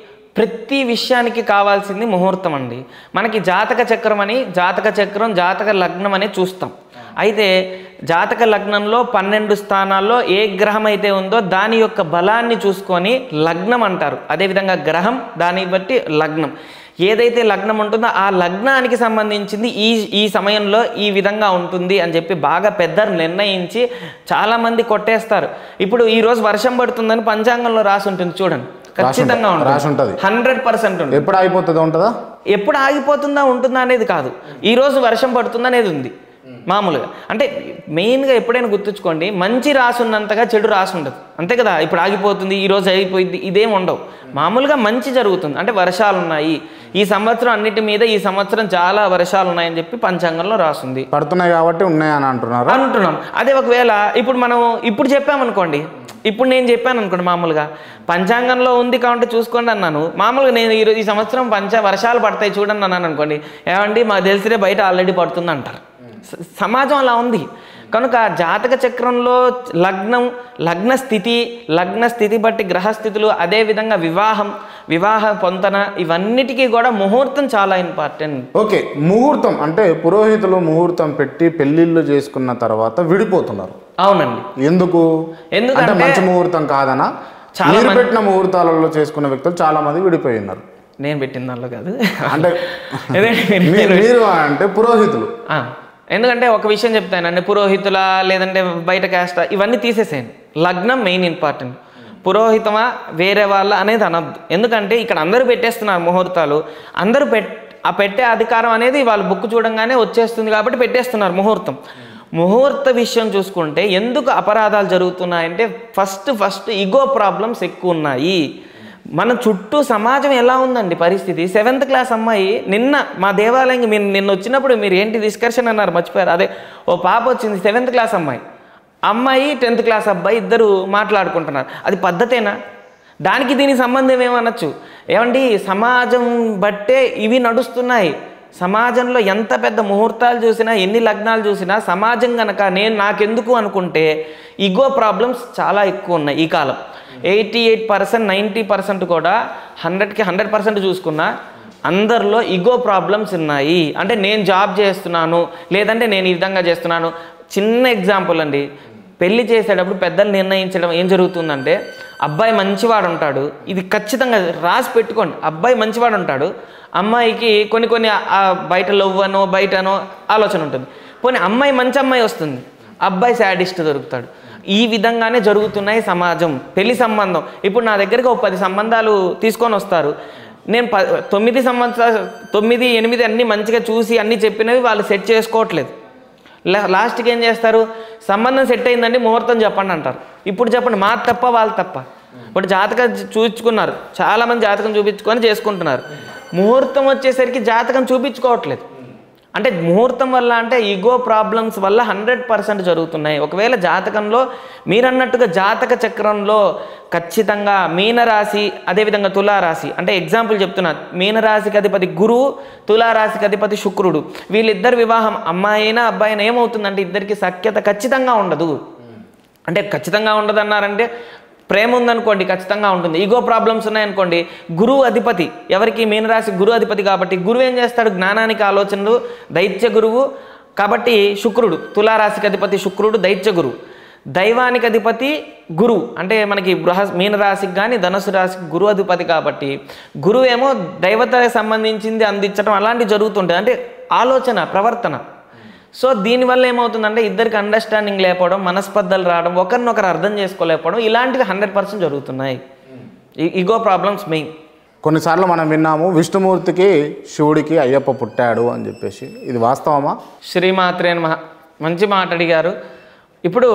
ప్రతి విషయానికి కావాల్సింది ముహూర్తం అండి మనకి జాతక చక్రం అని జాతక చక్రం జాతక లగ్నం అని చూస్తాం అయితే జాతక లగ్నంలో పన్నెండు స్థానాల్లో ఏ గ్రహం అయితే ఉందో దాని యొక్క బలాన్ని చూసుకొని లగ్నం అంటారు అదేవిధంగా గ్రహం దాన్ని బట్టి లగ్నం ఏదైతే లగ్నం ఉంటుందో ఆ లగ్నానికి సంబంధించింది ఈ ఈ సమయంలో ఈ విధంగా ఉంటుంది అని చెప్పి బాగా పెద్దలు నిర్ణయించి చాలామంది కొట్టేస్తారు ఇప్పుడు ఈ రోజు వర్షం పడుతుందని పంచాంగంలో రాసి ఉంటుంది చూడండి ఖచ్చితంగా రాసి ఉంటుంది. హండ్రెడ్ పర్సెంట్ ఉంటుంది ఎప్పుడు అయిపోతుందో ఉంటుందా ఎప్పుడు ఆగిపోతుందా ఉంటుందా అనేది కాదు ఈ రోజు వర్షం పడుతుందా అనేది ఉంది మామూలుగా అంటే మెయిన్గా ఎప్పుడైనా గుర్తుంచుకోండి మంచి రాసి ఉన్నంతగా చెడు రాసి ఉండదు అంతే కదా ఇప్పుడు ఆగిపోతుంది ఈ రోజు అయిపోయింది ఇదేం ఉండవు మామూలుగా మంచి జరుగుతుంది అంటే వర్షాలు ఉన్నాయి ఈ సంవత్సరం అన్నిటి మీద ఈ సంవత్సరం చాలా వర్షాలు ఉన్నాయని చెప్పి పంచాంగంలో రాసింది పడుతున్నాయి కాబట్టి ఉన్నాయని అంటున్నారు అంటున్నాం అదే ఒకవేళ ఇప్పుడు మనం ఇప్పుడు చెప్పామనుకోండి ఇప్పుడు నేను చెప్పాను అనుకోండి మామూలుగా పంచాంగంలో ఉంది కాబట్టి చూసుకోండి అన్నాను మామూలుగా నేను ఈరోజు ఈ సంవత్సరం పంచ వర్షాలు పడతాయి చూడండి అన్నాను అనుకోండి ఏమండి మాకు తెలిసినే బయట ఆల్రెడీ పడుతుంది అంటారు స- సమాజం అలా ఉంది కనుక జాతక చక్రంలో లగ్నం లగ్న స్థితి లగ్న స్థితి బట్టి గ్రహస్థితులు అదేవిధంగా వివాహం వివాహ పొంతన ఇవన్నిటికీ కూడా ముహూర్తం చాలా ఇంపార్టెంట్ ఓకే ముహూర్తం అంటే పురోహితులు ముహూర్తం పెట్టి పెళ్లిళ్ళు చేసుకున్న తర్వాత విడిపోతున్నారు అవునండి ఎందుకు ఎందుకంటే- అంటే మంచి ముహూర్తం కాదనా చాలా మీరు పెట్టిన ముహూర్తాలలో చేసుకున్న వ్యక్తులు చాలా మంది విడిపోయి ఉన్నారు నేను పెట్టిన దానిలో కాదు అంటే అదే మీరు- మీ- మీరు అంటే పురోహితులు ఆ, ఎందుకంటే ఒక విషయం చెప్తానండి పురోహితుల లేదంటే బయట క్యాస్ట్ ఇవన్నీ తీసేసేయండి లగ్నం మెయిన్ ఇంపార్టెంట్ పురోహితమా వేరే వాళ్ళ అనేది అనద్దు ఎందుకంటే ఇక్కడ అందరూ పెట్టేస్తున్నారు ముహూర్తాలు అందరూ పెట్ ఆ పెట్టే అధికారం అనేది వాళ్ళు బుక్ చూడంగానే వచ్చేస్తుంది కాబట్టి పెట్టేస్తున్నారు ముహూర్తం ముహూర్త విషయం చూసుకుంటే ఎందుకు అపరాధాలు జరుగుతున్నాయంటే ఫస్ట్ ఫస్ట్ ఇగో ప్రాబ్లమ్స్ ఎక్కువ ఉన్నాయి మన చుట్టూ సమాజం ఎలా ఉందండి పరిస్థితి సెవెంత్ క్లాస్ అమ్మాయి నిన్న మా దేవాలయం మీరు నిన్న వచ్చినప్పుడు మీరు ఏంటి డిస్కషన్ అన్నారు మర్చిపోయారు అదే ఓ పాప వచ్చింది సెవెంత్ క్లాస్ అమ్మాయి అమ్మాయి టెన్త్ క్లాస్ అబ్బాయి ఇద్దరు మాట్లాడుకుంటున్నారు అది పద్ధతేనా దానికి దీనికి సంబంధం ఏమనొచ్చు ఏమండి సమాజం బట్టే ఇవి నడుస్తున్నాయి సమాజంలో ఎంత పెద్ద ముహూర్తాలు చూసినా ఎన్ని లగ్నాలు చూసినా సమాజం గనక నేను నాకెందుకు అనుకుంటే ఇగో ప్రాబ్లమ్స్ చాలా ఎక్కువ ఉన్నాయి ఈ కాలం eighty eight percent ninety percent కూడా హండ్రెడ్కి హండ్రెడ్ పర్సెంట్ చూసుకున్నా అందరిలో ఇగో ప్రాబ్లమ్స్ ఉన్నాయి అంటే నేను జాబ్ చేస్తున్నాను లేదంటే నేను ఈ విధంగా చేస్తున్నాను చిన్న ఎగ్జాంపుల్ అండి పెళ్లి చేసేటప్పుడు పెద్దలు నిర్ణయించడం ఏం జరుగుతుందంటే అబ్బాయి మంచివాడు ఉంటాడు ఇది ఖచ్చితంగా రాసి పెట్టుకోండి అబ్బాయి మంచివాడు ఉంటాడు అమ్మాయికి కొన్ని కొన్ని ఆ బయట లవ్వనో బయటనో ఆలోచన ఉంటుంది పోనీ అమ్మాయి మంచి అమ్మాయి వస్తుంది అబ్బాయి శాడిస్ట్ దొరుకుతాడు ఈ విధంగానే జరుగుతున్నాయి సమాజం పెళ్లి సంబంధం ఇప్పుడు నా దగ్గరికి ఒక పది సంబంధాలు తీసుకొని వస్తారు నేను ప తొమ్మిది సంవత్సరాలు తొమ్మిది ఎనిమిది అన్నీ మంచిగా చూసి అన్నీ చెప్పినవి వాళ్ళు సెట్ చేసుకోవట్లేదు లా- లాస్ట్కి ఏం చేస్తారు సంబంధం సెట్ అయిందండి ముహూర్తం చెప్పండి అంటారు ఇప్పుడు చెప్పండి మా తప్ప వాళ్ళు తప్ప ఇప్పుడు జాతకం చూపించుకున్నారు చాలామంది జాతకం చూపించుకొని చేసుకుంటున్నారు ముహూర్తం వచ్చేసరికి జాతకం చూపించుకోవట్లేదు అంటే ముహూర్తం వల్ల అంటే ఈగో ప్రాబ్లమ్స్ వల్ల హండ్రెడ్ పర్సెంట్ జరుగుతున్నాయి ఒకవేళ జాతకంలో మీరన్నట్టుగా జాతక చక్రంలో ఖచ్చితంగా మీనరాశి అదేవిధంగా తులారాశి అంటే ఎగ్జాంపుల్ చెప్తున్నా మీనరాశికి అధిపతి గురువు తులారాశికి అధిపతి శుక్రుడు వీళ్ళిద్దరు వివాహం అమ్మాయి అయినా అబ్బాయి అయినా ఏమవుతుందంటే ఇద్దరికి సఖ్యత ఖచ్చితంగా ఉండదు అంటే ఖచ్చితంగా ఉండదు అన్నారంటే ప్రేమ ఉందనుకోండి ఖచ్చితంగా ఉంటుంది ఈగో ప్రాబ్లమ్స్ ఉన్నాయనుకోండి గురువు అధిపతి ఎవరికి మీనరాశి గురువు అధిపతి కాబట్టి గురువు ఏం చేస్తాడు జ్ఞానానికి ఆలోచనలు దైత్య గురువు కాబట్టి శుక్రుడు తులారాశికి అధిపతి శుక్రుడు దైత్య గురువు దైవానికి అధిపతి గురువు అంటే మనకి బృహ మీనరాశికి కానీ ధనుసు రాశికి గురువు అధిపతి కాబట్టి గురువు ఏమో దైవతకి సంబంధించింది అందించడం అలాంటివి జరుగుతుంటుంది అంటే ఆలోచన ప్రవర్తన సో దీనివల్ల ఏమవుతుందంటే ఇద్దరికి అండర్స్టాండింగ్ లేకపోవడం మనస్పర్ధలు రావడం ఒకరినొకరు అర్థం చేసుకోలేకపోవడం ఇలాంటివి హండ్రెడ్ పర్సెంట్ జరుగుతున్నాయి ఇగో ప్రాబ్లమ్స్ మెయిన్ కొన్నిసార్లు మనం విన్నాము విష్ణుమూర్తికి శివుడికి అయ్యప్ప పుట్టాడు అని చెప్పేసి ఇది వాస్తవమా శ్రీమాత్రే నమః మంచి మాట అడిగారు ఇప్పుడు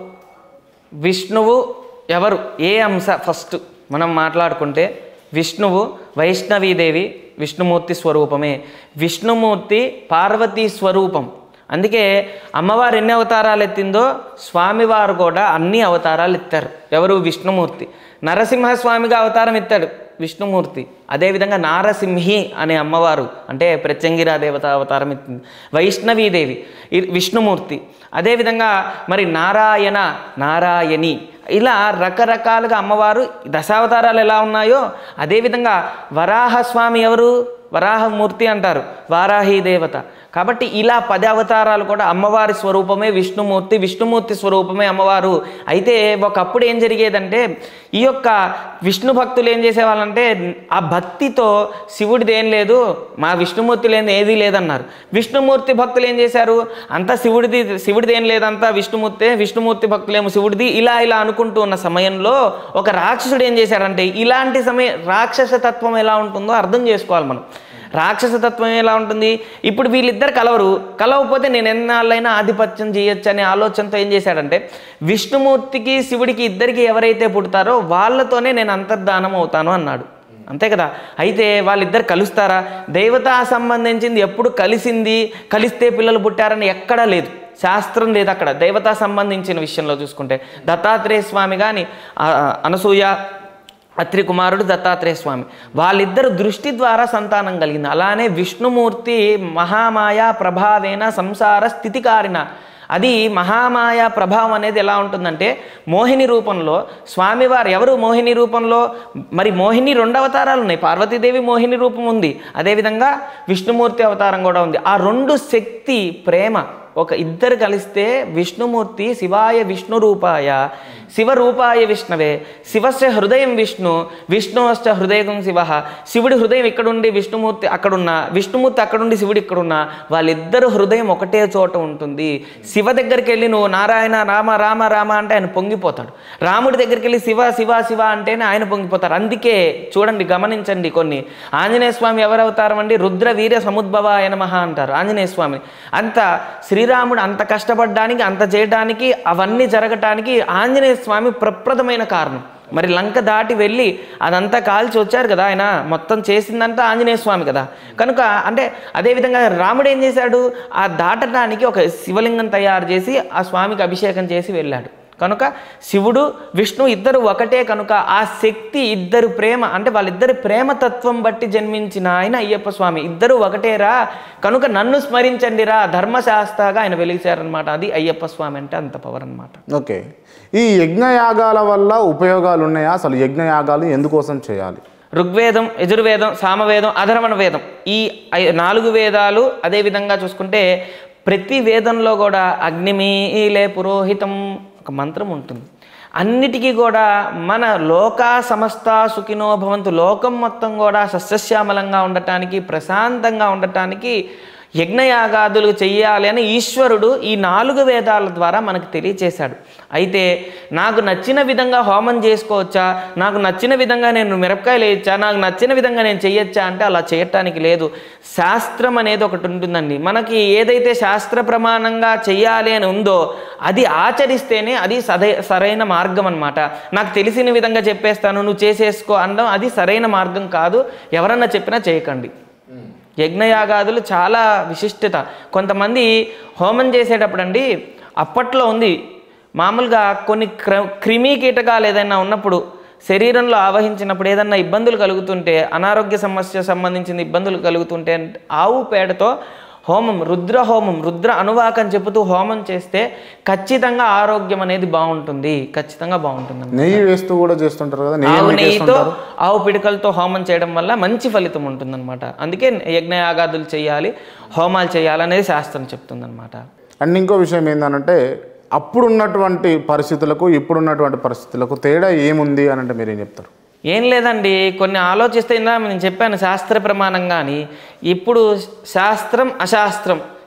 విష్ణువు ఎవరు ఏ అంశ ఫస్ట్ మనం మాట్లాడుకుంటే విష్ణువు వైష్ణవీదేవి విష్ణుమూర్తి స్వరూపమే విష్ణుమూర్తి పార్వతీ స్వరూపం అందుకే అమ్మవారు ఎన్ని అవతారాలు ఎత్తిందో స్వామివారు కూడా అన్ని అవతారాలు ఎత్తారు ఎవరు విష్ణుమూర్తి నరసింహస్వామిగా అవతారం ఎత్తాడు విష్ణుమూర్తి అదేవిధంగా నారసింహి అనే అమ్మవారు అంటే ప్రత్యంగిరా దేవత అవతారం ఎత్తింది వైష్ణవీదేవి ఈ- విష్ణుమూర్తి అదేవిధంగా మరి నారాయణ నారాయణి ఇలా రకరకాలుగా అమ్మవారు దశావతారాలు ఎలా ఉన్నాయో అదేవిధంగా వరాహస్వామి ఎవరు వరాహమూర్తి అంటారు వారాహి దేవత కాబట్టి ఇలా పది అవతారాలు కూడా అమ్మవారి స్వరూపమే విష్ణుమూర్తి విష్ణుమూర్తి స్వరూపమే అమ్మవారు అయితే ఒకప్పుడు ఏం జరిగేదంటే ఈ యొక్క విష్ణు భక్తులు ఏం చేసేవాళ్ళంటే ఆ భక్తితో శివుడిది ఏం లేదు మా విష్ణుమూర్తి లేని ఏదీ లేదన్నారు విష్ణుమూర్తి భక్తులు ఏం చేశారు అంతా శివుడిది శివుడిది ఏం లేదంతా విష్ణుమూర్తే విష్ణుమూర్తి భక్తులేమో శివుడిది ఇలా ఇలా అనుకుంటూ ఉన్న సమయంలో ఒక రాక్షసుడు ఏం చేశాడంటే ఇలాంటి సమయం రాక్షస తత్వం ఎలా ఉంటుందో అర్థం చేసుకోవాలి మనం రాక్షస తత్వం ఎలా ఉంటుంది ఇప్పుడు వీళ్ళిద్దరు కలవరు కలవకపోతే నేను ఎన్నాళ్ళైనా ఆధిపత్యం చేయొచ్చు అనే ఆలోచనతో ఏం చేశాడంటే విష్ణుమూర్తికి శివుడికి ఇద్దరికి ఎవరైతే పుడతారో వాళ్ళతోనే నేను అంతర్ధానం అవుతాను అన్నాడు అంతే కదా అయితే వాళ్ళిద్దరు కలుస్తారా దేవతా సంబంధించింది ఎప్పుడు కలిసింది కలిస్తే పిల్లలు పుట్టారని ఎక్కడా లేదు శాస్త్రం లేదు అక్కడ దేవతా సంబంధించిన విషయంలో చూసుకుంటే దత్తాత్రేయ స్వామి కానీ అనసూయ అత్రి కుమారుడు దత్తాత్రేయ స్వామి వాళ్ళిద్దరు దృష్టి ద్వారా సంతానం కలిగింది అలానే విష్ణుమూర్తి మహామాయ ప్రభావేన సంసార స్థితికారిన అది మహామాయ ప్రభావం అనేది ఎలా ఉంటుందంటే మోహిని రూపంలో స్వామివారు ఎవరు మోహిని రూపంలో మరి మోహిని రెండు అవతారాలు ఉన్నాయి పార్వతీదేవి మోహిని రూపం ఉంది అదేవిధంగా విష్ణుమూర్తి అవతారం కూడా ఉంది ఆ రెండు శక్తి ప్రేమ ఒక ఇద్దరు కలిస్తే విష్ణుమూర్తి శివాయ విష్ణు రూపాయ శివరూపాయ విష్ణవే శివస్య హృదయం విష్ణు విష్ణువశ్చ హృదయం శివ శివుడి హృదయం ఇక్కడుండి విష్ణుమూర్తి అక్కడున్న విష్ణుమూర్తి అక్కడుండి శివుడు ఇక్కడున్న వాళ్ళిద్దరు హృదయం ఒకటే చోట ఉంటుంది శివ దగ్గరికి వెళ్ళి నువ్వు నారాయణ రామ రామ రామ అంటే ఆయన పొంగిపోతాడు రాముడి దగ్గరికి వెళ్ళి శివ శివ శివ అంటేనే ఆయన పొంగిపోతారు అందుకే చూడండి గమనించండి కొన్ని ఆంజనేయ స్వామి ఎవరు అవతారం అండి రుద్ర వీర సముద్భవ ఆయన మహా అంటారు ఆంజనేయ స్వామిని అంత శ్రీరాముడు అంత కష్టపడడానికి అంత చేయడానికి అవన్నీ జరగటానికి ఆంజనేయ స్వామి ప్రప్రదమైన కారణం మరి లంక దాటి వెళ్ళి అదంతా కాల్చి వచ్చారు కదా ఆయన మొత్తం చేసిందంతా ఆంజనేయ స్వామి కదా కనుక అంటే అదేవిధంగా రాముడు ఏం చేశాడు ఆ దాటడానికి ఒక శివలింగం తయారు చేసి ఆ స్వామికి అభిషేకం చేసి వెళ్ళాడు కనుక శివుడు విష్ణు ఇద్దరు ఒకటే కనుక ఆ శక్తి ఇద్దరు ప్రేమ అంటే వాళ్ళిద్దరి ప్రేమతత్వం బట్టి జన్మించిన ఆయన అయ్యప్ప స్వామి ఇద్దరు ఒకటేరా కనుక నన్ను స్మరించండిరా ధర్మశాస్త్రగా ఆయన వెలిగారనమాట అది అయ్యప్ప స్వామి అంటే అంత పవర్ అనమాట ఓకే ఈ యజ్ఞయాగాల వల్ల ఉపయోగాలు ఉన్నాయా అసలు యజ్ఞయాగాలు ఎందుకోసం చేయాలి ఋగ్వేదం యజుర్వేదం సామవేదం అధర్వణ వేదం ఈ ఐ- నాలుగు వేదాలు అదేవిధంగా చూసుకుంటే ప్రతి వేదంలో కూడా అగ్నిమీలే పురోహితం ఒక మంత్రం ఉంటుంది అన్నిటికీ కూడా మన లోకా సమస్త సుఖినో భవంతు లోకం మొత్తం కూడా సస్యశ్యామలంగా ఉండటానికి ప్రశాంతంగా ఉండటానికి యజ్ఞయాగాదులు చెయ్యాలి అని ఈశ్వరుడు ఈ నాలుగు వేదాల ద్వారా మనకు తెలియచేశాడు అయితే నాకు నచ్చిన విధంగా హోమం చేసుకోవచ్చా నాకు నచ్చిన విధంగా నేను మిరపకాయలు వేయచ్చా నాకు నచ్చిన విధంగా నేను చేయొచ్చా అంటే అలా చేయటానికి లేదు శాస్త్రం అనేది ఒకటి ఉంటుందండి మనకి ఏదైతే శాస్త్ర ప్రమాణంగా చెయ్యాలి అని ఉందో అది ఆచరిస్తేనే అది సదై సరైన మార్గం అనమాట నాకు తెలిసిన విధంగా చెప్పేస్తాను నువ్వు చేసేసుకో అనడం అది సరైన మార్గం కాదు ఎవరన్నా చెప్పినా చేయకండి యజ్ఞయాగాదులు చాలా విశిష్టత కొంతమంది హోమం చేసేటప్పుడు అండి అప్పట్లో ఉంది మామూలుగా కొన్ని క్ర క్రిమి కీటకాలు ఏదైనా ఉన్నప్పుడు శరీరంలో ఆవహించినప్పుడు ఏదన్నా ఇబ్బందులు కలుగుతుంటే అనారోగ్య సమస్య సంబంధించిన ఇబ్బందులు కలుగుతుంటే ఆవు పేడతో హోమం రుద్ర హోమం రుద్ర అనువాకం చెబుతూ హోమం చేస్తే ఖచ్చితంగా ఆరోగ్యం అనేది బాగుంటుంది ఖచ్చితంగా బాగుంటుంది నెయ్యి వేస్తూ కూడా చేస్తుంటారు కదా నెయ్యి ఆవు ఎందుకు నెయ్యితో వేస్తుంటారు ఆవు పిడకలతో హోమం చేయడం వల్ల మంచి ఫలితం ఉంటుందన్నమాట అందుకే యజ్ఞయాగాదులు చేయాలి హోమాలు చేయాలనేది శాస్త్రం చెప్తుందన్నమాట అండ్ ఇంకో విషయం ఏంటంటే అప్పుడు ఉన్నటువంటి పరిస్థితులకు ఇప్పుడున్నటువంటి పరిస్థితులకు తేడా ఏముంది అని అంటే మీరు ఏం చెప్తారు ఏం లేదండి కొన్ని ఆలోచిస్తే ఇందా నేను చెప్పాను శాస్త్ర ప్రమాణం కానీ ఇప్పుడు శాస్త్రం అశాస్త్రం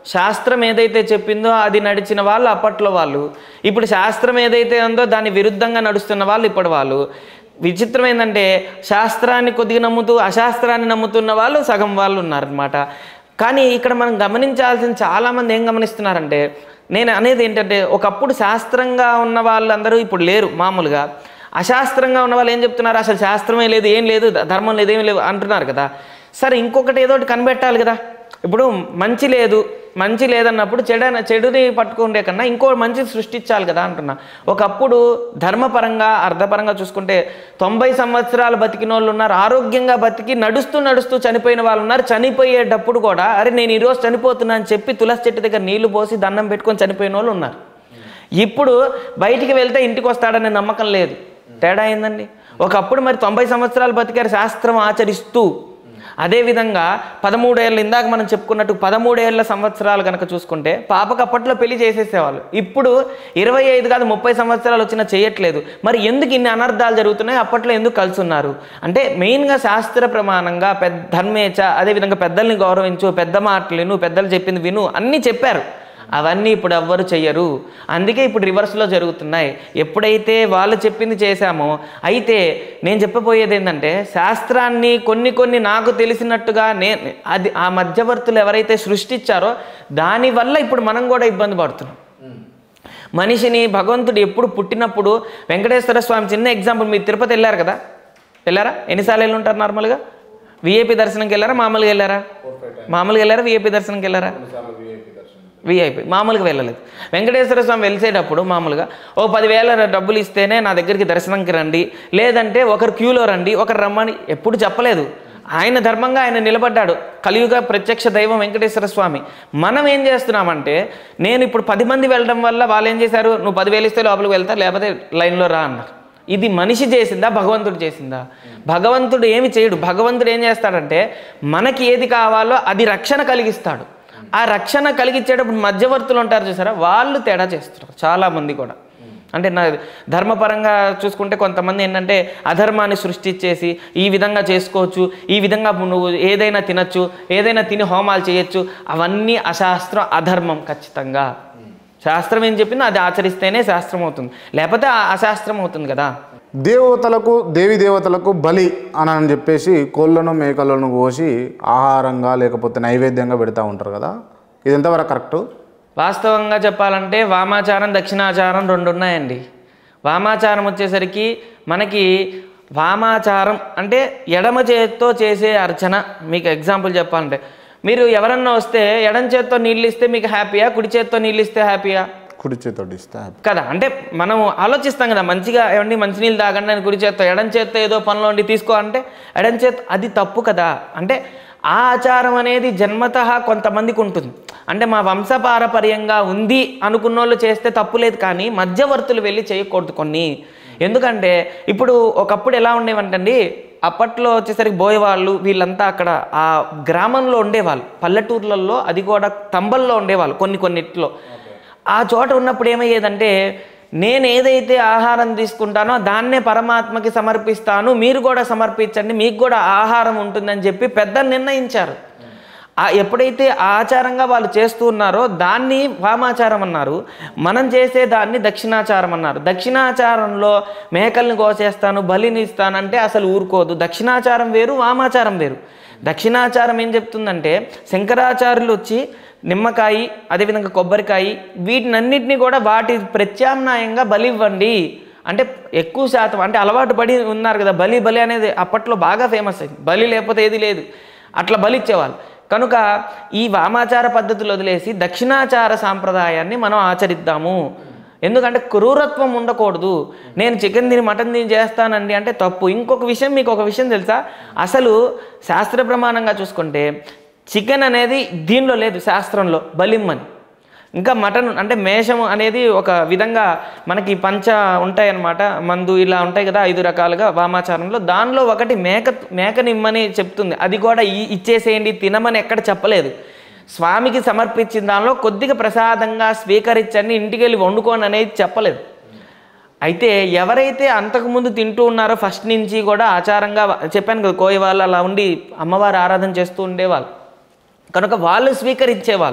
శాస్త్రం ఏదైతే చెప్పిందో అది నడిచిన వాళ్ళు అప్పట్లో వాళ్ళు ఇప్పుడు శాస్త్రం ఏదైతే ఉందో దాని విరుద్ధంగా నడుస్తున్న వాళ్ళు ఇప్పటి వాళ్ళు విచిత్రం ఏంటంటే శాస్త్రాన్ని కొద్దిగా నమ్ముతూ అశాస్త్రాన్ని నమ్ముతున్న వాళ్ళు సగం వాళ్ళు ఉన్నారనమాట కానీ ఇక్కడ మనం గమనించాల్సిన చాలామంది ఏం గమనిస్తున్నారంటే నేను అనేది ఏంటంటే ఒకప్పుడు శాస్త్రంగా ఉన్న వాళ్ళందరూ ఇప్పుడు లేరు మామూలుగా అశాస్త్రంగా ఉన్న వాళ్ళు ఏం చెప్తున్నారు అసలు శాస్త్రమే లేదు ఏం లేదు ధర్మం లేదు ఏం లేదు అంటున్నారు కదా సరే ఇంకొకటి ఏదో ఒకటి కనిపెట్టాలి కదా ఇప్పుడు మంచి లేదు మంచి లేదన్నప్పుడు చెడ చెడుని పట్టుకుంటే కన్నా ఇంకో మంచి సృష్టించాలి కదా అంటున్నా ఒకప్పుడు ధర్మపరంగా అర్థపరంగా చూసుకుంటే తొంభై సంవత్సరాలు బతికిన వాళ్ళు ఉన్నారు ఆరోగ్యంగా బతికి నడుస్తూ నడుస్తూ చనిపోయిన వాళ్ళు ఉన్నారు చనిపోయేటప్పుడు కూడా అరే నేను ఈరోజు చనిపోతున్నా అని చెప్పి తులసి చెట్టు దగ్గర నీళ్లు పోసి దండం పెట్టుకొని చనిపోయిన వాళ్ళు ఉన్నారు ఇప్పుడు బయటికి వెళ్తే ఇంటికి వస్తాడనే నమ్మకం లేదు తేడా ఏందండి ఒకప్పుడు మరి తొంభై సంవత్సరాలు బతికారు శాస్త్రం ఆచరిస్తూ అదేవిధంగా పదమూడేళ్ళు ఇందాక మనం చెప్పుకున్నట్టు పదమూడేళ్ల సంవత్సరాలు కనుక చూసుకుంటే పాపకు అప్పట్లో పెళ్లి చేసేసేవాళ్ళు ఇప్పుడు ఇరవై ఐదు కాదు ముప్పై సంవత్సరాలు వచ్చినా చేయట్లేదు మరి ఎందుకు ఇన్ని అనర్థాలు జరుగుతున్నాయి అప్పట్లో ఎందుకు కలిసి ఉన్నారు అంటే మెయిన్గా శాస్త్ర ప్రమాణంగా పెద్ద ధర్మేచ అదేవిధంగా పెద్దల్ని గౌరవించు పెద్ద మాటలు విను పెద్దలు చెప్పింది విను అన్నీ చెప్పారు అవన్నీ ఇప్పుడు ఎవ్వరు చెయ్యరు అందుకే ఇప్పుడు రివర్స్లో జరుగుతున్నాయి ఎప్పుడైతే వాళ్ళు చెప్పింది చేశామో అయితే నేను చెప్పబోయేది ఏంటంటే శాస్త్రాన్ని కొన్ని కొన్ని నాకు తెలిసినట్టుగా నే అది ఆ మధ్యవర్తులు ఎవరైతే సృష్టించారో దానివల్ల ఇప్పుడు మనం కూడా ఇబ్బంది పడుతున్నాం మనిషిని భగవంతుడు ఎప్పుడు పుట్టినప్పుడు వెంకటేశ్వర స్వామి చిన్న ఎగ్జాంపుల్ మీరు తిరుపతి వెళ్ళారు కదా వెళ్ళారా ఎన్నిసార్లు వెళ్ళి ఉంటారు నార్మల్గా విఐపి దర్శనంకి వెళ్ళారా మామూలుగా వెళ్ళారా మామూలుగా వెళ్ళారా విఐపి దర్శనంకి వెళ్ళారా విఐపి మామూలుగా వెళ్ళలేదు వెంకటేశ్వర స్వామి వెలిసేటప్పుడు మామూలుగా ఓ పదివేల డబ్బులు ఇస్తేనే నా దగ్గరికి దర్శనంకి రండి లేదంటే ఒకరు క్యూలో రండి ఒకరు రమ్మని ఎప్పుడు చెప్పలేదు ఆయన ధర్మంగా ఆయన నిలబడ్డాడు కలియుగ ప్రత్యక్ష దైవం వెంకటేశ్వర స్వామి మనం ఏం చేస్తున్నామంటే నేను ఇప్పుడు పది మంది వెళ్ళడం వల్ల వాళ్ళు ఏం చేశారు నువ్వు పదివేలు ఇస్తే లోపలికి వెళ్తా లేకపోతే లైన్లో రా అన్నారు ఇది మనిషి చేసిందా భగవంతుడు చేసిందా భగవంతుడు ఏమి చేయడు భగవంతుడు ఏం చేస్తాడంటే మనకి ఏది కావాలో అది రక్షణ కలిగిస్తాడు ఆ రక్షణ కలిగించేటప్పుడు మధ్యవర్తులు ఉంటారు చూసారా వాళ్ళు తేడా చేస్తున్నారు చాలామంది కూడా అంటే నా ధర్మపరంగా చూసుకుంటే కొంతమంది ఏంటంటే అధర్మాన్ని సృష్టించేసి ఈ విధంగా చేసుకోవచ్చు ఈ విధంగా నువ్వు ఏదైనా తినచ్చు ఏదైనా తిని హోమాలు చేయొచ్చు అవన్నీ అశాస్త్రం అధర్మం ఖచ్చితంగా శాస్త్రం ఏం చెప్పిందో అది ఆచరిస్తేనే శాస్త్రం అవుతుంది లేకపోతే ఆ అశాస్త్రం అవుతుంది కదా దేవతలకు దేవి దేవతలకు బలి అని అని చెప్పేసి కోళ్ళను మేకలను కోసి ఆహారంగా లేకపోతే నైవేద్యంగా పెడతా ఉంటారు కదా ఇది ఎంతవరకు కరెక్టు వాస్తవంగా చెప్పాలంటే వామాచారం దక్షిణాచారం రెండు ఉన్నాయండి వామాచారం వచ్చేసరికి మనకి వామాచారం అంటే ఎడమ చేత్తో చేసే అర్చన మీకు ఎగ్జాంపుల్ చెప్పాలంటే మీరు ఎవరన్నా వస్తే ఎడం చేత్తో నీళ్ళు ఇస్తే మీకు హ్యాపీయా కుడి చేత్తో నీళ్ళు ఇస్తే హ్యాపీయా కుడి చేతోటి ఇస్తే కదా అంటే మనం ఆలోచిస్తాం కదా మంచిగా ఏమండి మంచినీళ్ళు తాగండి అని కుడి చేత్తో ఎడం చేత్తో ఏదో పనిలో ఉండి తీసుకో అంటే ఎడం చేత్తో అది తప్పు కదా అంటే ఆ ఆచారం అనేది జన్మతః కొంతమందికి ఉంటుంది అంటే మా వంశపారపర్యంగా ఉంది అనుకున్న వాళ్ళు చేస్తే తప్పు లేదు కానీ మధ్యవర్తులు వెళ్ళి చేయకూడదు కొన్ని ఎందుకంటే ఇప్పుడు ఒకప్పుడు ఎలా ఉండేవంటండి అప్పట్లో వచ్చేసరికి బోయేవాళ్ళు వీళ్ళంతా అక్కడ ఆ గ్రామంలో ఉండేవాళ్ళు పల్లెటూర్లలో అది కూడా తంబల్లో ఉండేవాళ్ళు కొన్ని కొన్నిట్లో ఆ చోట ఉన్నప్పుడు ఏమయ్యేదంటే నేను ఏదైతే ఆహారం తీసుకుంటానో దాన్నే పరమాత్మకి సమర్పిస్తాను మీరు కూడా సమర్పించండి మీకు కూడా ఆహారం ఉంటుందని చెప్పి పెద్దలు నిర్ణయించారు ఆ ఎప్పుడైతే ఆ ఆచారంగా వాళ్ళు చేస్తూ ఉన్నారో దాన్ని వామాచారం అన్నారు మనం చేసే దాన్ని దక్షిణాచారం అన్నారు దక్షిణాచారంలో మేకల్ని కోసేస్తాను బలిని ఇస్తానంటే అసలు ఊరుకోదు దక్షిణాచారం వేరు వామాచారం వేరు దక్షిణాచారం ఏం చెప్తుందంటే శంకరాచార్యులు వచ్చి నిమ్మకాయ అదేవిధంగా కొబ్బరికాయ వీటినన్నిటినీ కూడా వాటి ప్రత్యామ్నాయంగా బలి ఇవ్వండి అంటే ఎక్కువ శాతం అంటే అలవాటు పడి ఉన్నారు కదా బలి బలి అనేది అప్పట్లో బాగా ఫేమస్ అయింది బలి లేకపోతే ఏది లేదు అట్లా బలి ఇచ్చేవాళ్ళు కనుక ఈ వామాచార పద్ధతులు వదిలేసి దక్షిణాచార సాంప్రదాయాన్ని మనం ఆచరిద్దాము ఎందుకంటే క్రూరత్వం ఉండకూడదు నేను చికెన్ తిని మటన్ తిని చేస్తానండి అంటే తప్పు ఇంకొక విషయం మీకు ఒక విషయం తెలుసా అసలు శాస్త్ర ప్రమాణంగా చూసుకుంటే చికెన్ అనేది దీనిలో లేదు శాస్త్రంలో బలిమ్మని ఇంకా మటన్ అంటే మేషం అనేది ఒక విధంగా మనకి పంచ ఉంటాయి అన్నమాట మందు ఇలా ఉంటాయి కదా ఐదు రకాలుగా వామాచారంలో దానిలో ఒకటి మేక మేకనిమ్మని చెప్తుంది అది కూడా ఈ- ఇచ్చేసేయండి తినమని ఎక్కడ చెప్పలేదు స్వామికి సమర్పించిన దానిలో కొద్దిగా ప్రసాదంగా స్వీకరించండి ఇంటికి వెళ్ళి వండుకోండి అనేది చెప్పలేదు అయితే ఎవరైతే అంతకుముందు తింటూ ఉన్నారో ఫస్ట్ నుంచి కూడా ఆచారంగా చెప్పాను కదా కోయి వాళ్ళు అలా ఉండి అమ్మవారి ఆరాధన చేస్తూ ఉండేవాళ్ళు కనుక వాళ్ళు స్వీకరించేవాళ్ళు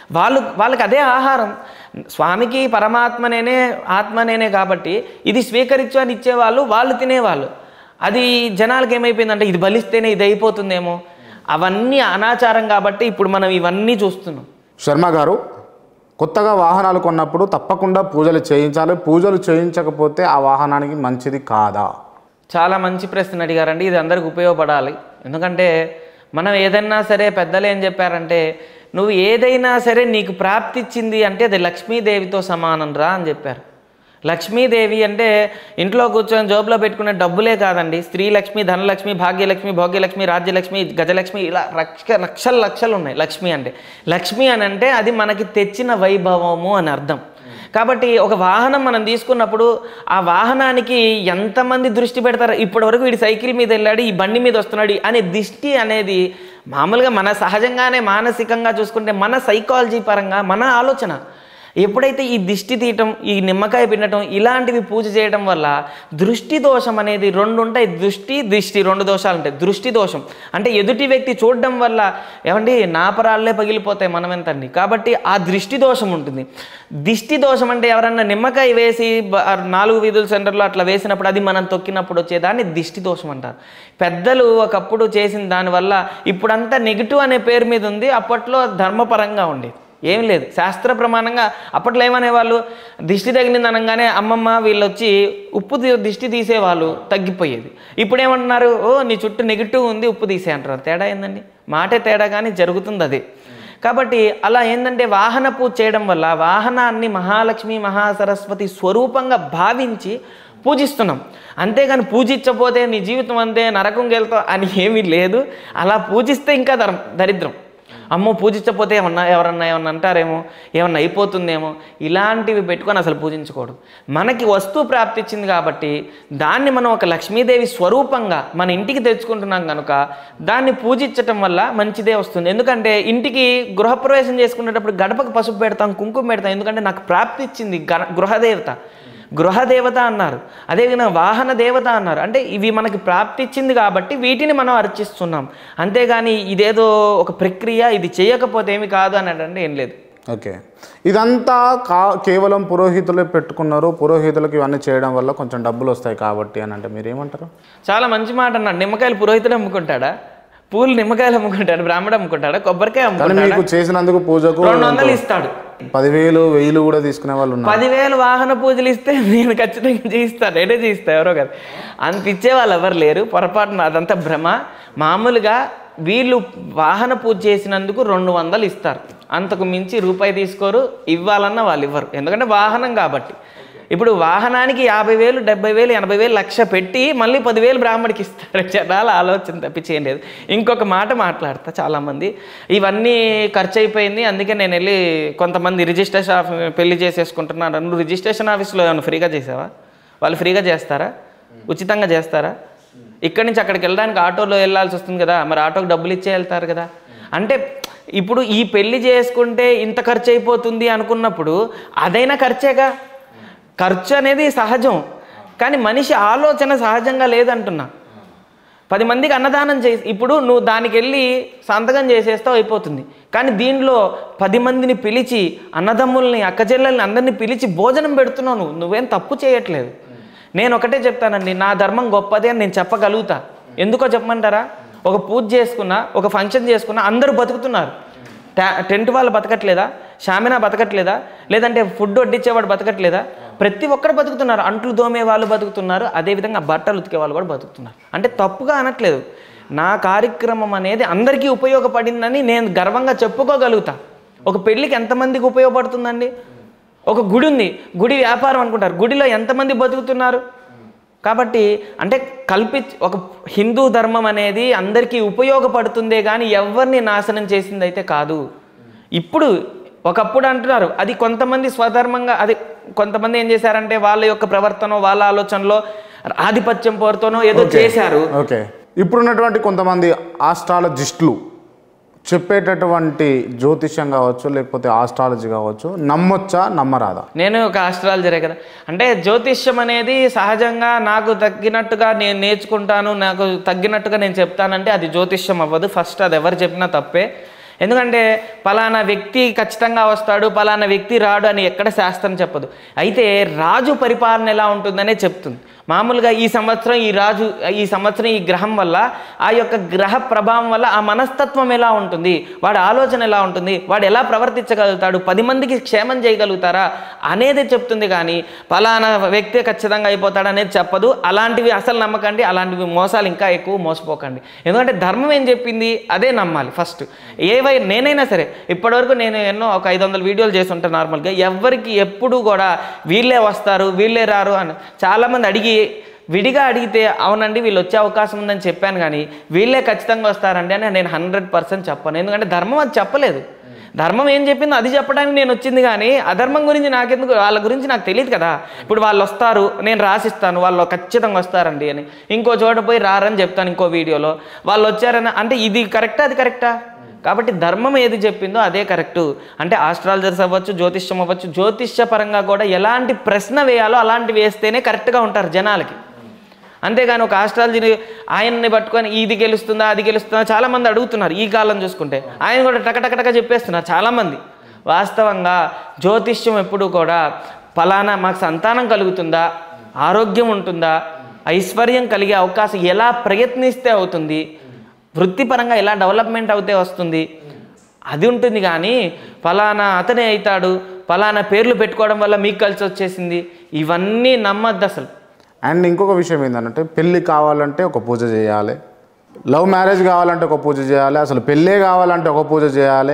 వాళ్ళు వాళ్ళకి అదే ఆహారం స్వామికి పరమాత్మనేనే ఆత్మనేనే కాబట్టి ఇది స్వీకరించు అని ఇచ్చేవాళ్ళు వాళ్ళు తినేవాళ్ళు అది జనాలకి ఏమైపోయిందంటే ఇది బలిస్తేనే ఇది అయిపోతుందేమో అవన్నీ అనాచారం కాబట్టి ఇప్పుడు మనం ఇవన్నీ చూస్తున్నాం శర్మ గారు కొత్తగా వాహనాలు కొన్నప్పుడు తప్పకుండా పూజలు చేయించాలి పూజలు చేయించకపోతే ఆ వాహనానికి మంచిది కాదా చాలా మంచి ప్రశ్న అడిగారండి ఇది అందరికి ఉపయోగపడాలి ఎందుకంటే మనం ఏదైనా సరే పెద్దలు ఏం చెప్పారంటే నువ్వు ఏదైనా సరే నీకు ప్రాప్తి ఇచ్చింది అంటే అది లక్ష్మీదేవితో సమానం రా అని చెప్పారు లక్ష్మీదేవి అంటే ఇంట్లో కూర్చొని జోబులో పెట్టుకునే డబ్బులే కాదండి స్త్రీ లక్ష్మి ధనలక్ష్మి భాగ్యలక్ష్మి భోగ్యలక్ష్మి రాజ్యలక్ష్మి గజలక్ష్మి ఇలా లక్ష లక్షల లక్షలు ఉన్నాయి లక్ష్మి అంటే లక్ష్మి అని అంటే అది మనకి తెచ్చిన వైభవము అని అర్థం కాబట్టి ఒక వాహనం మనం తీసుకున్నప్పుడు ఆ వాహనానికి ఎంతమంది దృష్టి పెడతారు ఇప్పటి వరకు వీడి సైకిల్ మీద వెళ్ళాడు ఈ బండి మీద వస్తున్నాడు అనే దిష్టి అనేది మామూలుగా మన సహజంగానే మానసికంగా చూసుకుంటే మన సైకాలజీ పరంగా మన ఆలోచన ఎప్పుడైతే ఈ దిష్టి తీయటం ఈ నిమ్మకాయ పిండటం ఇలాంటివి పూజ చేయడం వల్ల దృష్టి దోషం అనేది రెండు ఉంటాయి దృష్టి దిష్టి రెండు దోషాలు ఉంటాయి దృష్టి దోషం అంటే ఎదుటి వ్యక్తి చూడడం వల్ల ఏమండి నాపరాళ్ళే పగిలిపోతాయి మనం ఎంతండి కాబట్టి ఆ దృష్టి దోషం ఉంటుంది దిష్టి దోషం అంటే ఎవరన్నా నిమ్మకాయ వేసి బ- ఆ నాలుగు వీధుల సెంటర్లో అట్లా వేసినప్పుడు అది మనం తొక్కినప్పుడు వచ్చేదాన్ని దిష్టి దోషం అంటారు పెద్దలు ఒకప్పుడు చేసిన దానివల్ల ఇప్పుడంతా నెగిటివ్ అనే పేరు మీద ఉంది అప్పట్లో ధర్మపరంగా ఉండేది ఏం లేదు శాస్త్ర ప్రమాణంగా అప్పట్లో ఏమనేవాళ్ళు దిష్టి తగిలింది అనగానే అమ్మమ్మ వీళ్ళు వచ్చి ఉప్పు తీ- దిష్టి తీసేవాళ్ళు తగ్గిపోయేది ఇప్పుడు ఏమంటున్నారు ఓ నీ చుట్టూ నెగిటివ్ ఉంది ఉప్పు తీసే అంటారు తేడా ఏందండి మాటే తేడా కానీ జరుగుతుంది అదే కాబట్టి అలా ఏంటంటే వాహన పూజ చేయడం వల్ల వాహనాన్ని మహాలక్ష్మి మహాసరస్వతి స్వరూపంగా భావించి పూజిస్తున్నాం అంతేగాని పూజించకపోతే నీ జీవితం అంతే నరకం వెళ్తావు అని ఏమీ లేదు అలా పూజిస్తే ఇంకా ధర్మ దరిద్రం అమ్మో పూజించకపోతే ఏమన్నా ఎవరన్నా ఏమన్నా అంటారేమో ఏమన్నా అయిపోతుందేమో ఇలాంటివి పెట్టుకొని అసలు పూజించకూడదు మనకి వస్తువు ప్రాప్తి ఇచ్చింది కాబట్టి దాన్ని మనం ఒక లక్ష్మీదేవి స్వరూపంగా మన ఇంటికి తెచ్చుకుంటున్నాం కనుక దాన్ని పూజించటం వల్ల మంచిదే వస్తుంది ఎందుకంటే ఇంటికి గృహప్రవేశం చేసుకునేటప్పుడు గడపకు పసుపు పెడతాం కుంకుమ పెడతాం ఎందుకంటే నాకు ప్రాప్తి ఇచ్చింది గణ- గృహదేవత గృహదేవత అన్నారు అదేవిధంగా వాహన దేవత అన్నారు అంటే ఇవి మనకి ప్రాప్తి ఇచ్చింది కాబట్టి వీటిని మనం అర్చిస్తున్నాం అంతేగాని ఇదేదో ఒక ప్రక్రియ ఇది చేయకపోతే ఏమి కాదు అని అంటే ఏం లేదు ఓకే ఇదంతా కా కేవలం పురోహితులే పెట్టుకున్నారు పురోహితులకు ఇవన్నీ చేయడం వల్ల కొంచెం డబ్బులు వస్తాయి కాబట్టి అని అంటే మీరు ఏమంటారు చాలా మంచి మాట అన్నాడు నిమ్మకాయలు పురోహితుడు అమ్ముకుంటాడా పూలు నిమ్మకాయలు అమ్ముకుంటాడు బ్రాహ్మడు అమ్ముకుంటాడా కొబ్బరికాయ కానీ అమ్ముకుంటాడా మీకు చేసినందుకు పూజకు రెండు వందలు ఇస్తాడు పదివేలు వెయ్యిలు కూడా తీసుకునే వాళ్ళు ఉన్నారు పదివేలు వాహన పూజలు ఇస్తే నేను ఖచ్చితంగా చేయిస్తాను నేనే చేయిస్తా ఎవరో కదా అంత ఇచ్చే వాళ్ళు ఎవరు లేరు పొరపాటున అదంతా భ్రమ మామూలుగా వీళ్ళు వాహన పూజ చేసినందుకు రెండు వందలు ఇస్తారు అంతకు మించి రూపాయి తీసుకోరు ఇవ్వాలన్నా వాళ్ళు ఇవ్వరు ఎందుకంటే వాహనం కాబట్టి ఇప్పుడు వాహనానికి యాభై వేలు డెబ్బై వేలు ఎనభై వేలు లక్ష పెట్టి మళ్ళీ పదివేలు బ్రాహ్మడికి ఇస్తారు జనాల ఆలోచన తప్పించేం లేదు ఇంకొక మాట మాట్లాడతా చాలామంది ఇవన్నీ ఖర్చు అయిపోయింది అందుకే నేను వెళ్ళి కొంతమంది రిజిస్ట్రేషన్ ఆఫీ పెళ్లి చేసేసుకుంటున్నాను నువ్వు రిజిస్ట్రేషన్ ఆఫీస్లో ఏమైనా ఫ్రీగా చేసావా వాళ్ళు ఫ్రీగా చేస్తారా ఉచితంగా చేస్తారా ఇక్కడి నుంచి అక్కడికి వెళ్ళడానికి ఆటోలో వెళ్ళాల్సి వస్తుంది కదా మరి ఆటోకి డబ్బులు ఇచ్చే వెళ్తారు కదా అంటే ఇప్పుడు ఈ పెళ్లి చేసుకుంటే ఇంత ఖర్చు అయిపోతుంది అనుకున్నప్పుడు అదైనా ఖర్చేగా ఖర్చు అనేది సహజం కానీ మనిషి ఆలోచన సహజంగా లేదంటున్నా పది మందికి అన్నదానం చేసి ఇప్పుడు నువ్వు దానికి వెళ్ళి సంతకం చేసేస్తావు అయిపోతుంది కానీ దీనిలో పది మందిని పిలిచి అన్నదమ్ముల్ని అక్కచెల్లెల్ని అందరినీ పిలిచి భోజనం పెడుతున్నావు నువ్వు నువ్వేం తప్పు చేయట్లేదు నేను ఒకటే చెప్తానండి నా ధర్మం గొప్పదే అని నేను చెప్పగలుగుతా ఎందుకో చెప్పమంటారా ఒక పూజ చేసుకున్నా ఒక ఫంక్షన్ చేసుకున్నా అందరూ బతుకుతున్నారు టా- టెంట్ వాళ్ళు బతకట్లేదా షామినా బతకట్లేదా లేదంటే ఫుడ్ వడ్డించేవాడు బతకట్లేదా ప్రతి ఒక్కరు బతుకుతున్నారు అంట్లు దోమే వాళ్ళు బతుకుతున్నారు అదేవిధంగా బట్టలు ఉతికే వాళ్ళు కూడా బతుకుతున్నారు అంటే తప్పుగా అనట్లేదు నా కార్యక్రమం అనేది అందరికీ ఉపయోగపడిందని నేను గర్వంగా చెప్పుకోగలుగుతా ఒక పెళ్ళికి ఎంతమందికి ఉపయోగపడుతుందండి ఒక గుడి ఉంది గుడి వ్యాపారం అనుకుంటారు గుడిలో ఎంతమంది బతుకుతున్నారు కాబట్టి అంటే కల్పి ఒక హిందూ ధర్మం అనేది అందరికీ ఉపయోగపడుతుందే కానీ ఎవరిని నాశనం చేసింది అయితే కాదు ఇప్పుడు ఒకప్పుడు అంటున్నారు అది కొంతమంది స్వధర్మంగా అది కొంతమంది ఏం చేశారంటే వాళ్ళ యొక్క ప్రవర్తన వాళ్ళ ఆలోచనలో ఆధిపత్యం పోరుతోనో ఏదో చేశారు ఓకే ఇప్పుడున్నటువంటి కొంతమంది ఆస్ట్రాలజిస్టులు చెప్పేటటువంటి జ్యోతిష్యం కావచ్చు లేకపోతే ఆస్ట్రాలజీ కావచ్చు నమ్మొచ్చా నమ్మరాదా నేను ఒక ఆస్ట్రాలజరే కదా అంటే జ్యోతిష్యం అనేది సహజంగా నాకు తగ్గినట్టుగా నేను నేర్చుకుంటాను నాకు తగ్గినట్టుగా నేను చెప్తానంటే అది జ్యోతిష్యం అవ్వదు ఫస్ట్ అది ఎవరు చెప్పినా తప్పే ఎందుకంటే పలానా వ్యక్తి ఖచ్చితంగా వస్తాడు పలానా వ్యక్తి రాడు అని ఎక్కడ శాస్త్రం చెప్పదు అయితే రాజు పరిపాలన ఎలా ఉంటుందనే చెప్తుంది మామూలుగా ఈ సంవత్సరం ఈ రాజు ఈ సంవత్సరం ఈ గ్రహం వల్ల ఆ యొక్క గ్రహ ప్రభావం వల్ల ఆ మనస్తత్వం ఎలా ఉంటుంది వాడి ఆలోచన ఎలా ఉంటుంది వాడు ఎలా ప్రవర్తించగలుగుతాడు పది మందికి క్షేమం చేయగలుగుతారా అనేది చెప్తుంది కానీ పలానా వ్యక్తి ఖచ్చితంగా అయిపోతాడు అనేది చెప్పదు అలాంటివి అసలు నమ్మకండి అలాంటివి మోసాలు ఇంకా ఎక్కువ మోసపోకండి ఎందుకంటే ధర్మం ఏం చెప్పింది అదే నమ్మాలి ఫస్ట్ ఏవై నేనైనా సరే ఇప్పటివరకు నేను ఎన్నో ఒక ఐదు వందల వీడియోలు చేసి ఉంటాను నార్మల్గా ఎవరికి ఎప్పుడు కూడా వీళ్ళే వస్తారు వీళ్ళే రారు అని చాలామంది అడిగి విడిగా అడిగితే అవునండి వీళ్ళు వచ్చే అవకాశం ఉందని చెప్పాను కానీ వీళ్ళే ఖచ్చితంగా వస్తారండి అని నేను హండ్రెడ్ పర్సెంట్ చెప్పను ఎందుకంటే ధర్మం అది చెప్పలేదు ధర్మం ఏం చెప్పిందో అది చెప్పడానికి నేను వచ్చింది కానీ అధర్మం గురించి నాకెందుకు వాళ్ళ గురించి నాకు తెలియదు కదా ఇప్పుడు వాళ్ళు వస్తారు నేను రాసిస్తాను వాళ్ళు ఖచ్చితంగా వస్తారండి అని ఇంకో చోట పోయి రారని చెప్తాను ఇంకో వీడియోలో వాళ్ళు వచ్చారని అంటే ఇది కరెక్టా అది కరెక్టా కాబట్టి ధర్మం ఏది చెప్పిందో అదే కరెక్టు అంటే ఆస్ట్రాలజర్స్ అవ్వచ్చు జ్యోతిష్యం అవ్వచ్చు జ్యోతిష్య పరంగా కూడా ఎలాంటి ప్రశ్న వేయాలో అలాంటివి వేస్తేనే కరెక్ట్గా ఉంటారు జనాలకి అంతేగాని ఒక ఆస్ట్రాలజీని ఆయన్ని పట్టుకొని ఇది గెలుస్తుందా అది గెలుస్తుందా చాలామంది అడుగుతున్నారు ఈ కాలం చూసుకుంటే ఆయన కూడా టకటకటక చెప్పేస్తున్నారు చాలామంది వాస్తవంగా జ్యోతిష్యం ఎప్పుడు కూడా ఫలానా మాకు సంతానం కలుగుతుందా ఆరోగ్యం ఉంటుందా ఐశ్వర్యం కలిగే అవకాశం ఎలా ప్రయత్నిస్తే అవుతుంది వృత్తిపరంగా ఎలా డెవలప్మెంట్ అవుతే వస్తుంది అది ఉంటుంది కానీ ఫలానా అతనే అవుతాడు ఫలానా పేర్లు పెట్టుకోవడం వల్ల మీకు కలిసి వచ్చేసింది ఇవన్నీ నమ్మద్దు అసలు అండ్ ఇంకొక విషయం ఏంటంటే పెళ్ళి కావాలంటే ఒక పూజ చేయాలి లవ్ మ్యారేజ్ కావాలంటే ఒక పూజ చేయాలి అసలు పెళ్ళే కావాలంటే ఒక పూజ చేయాలి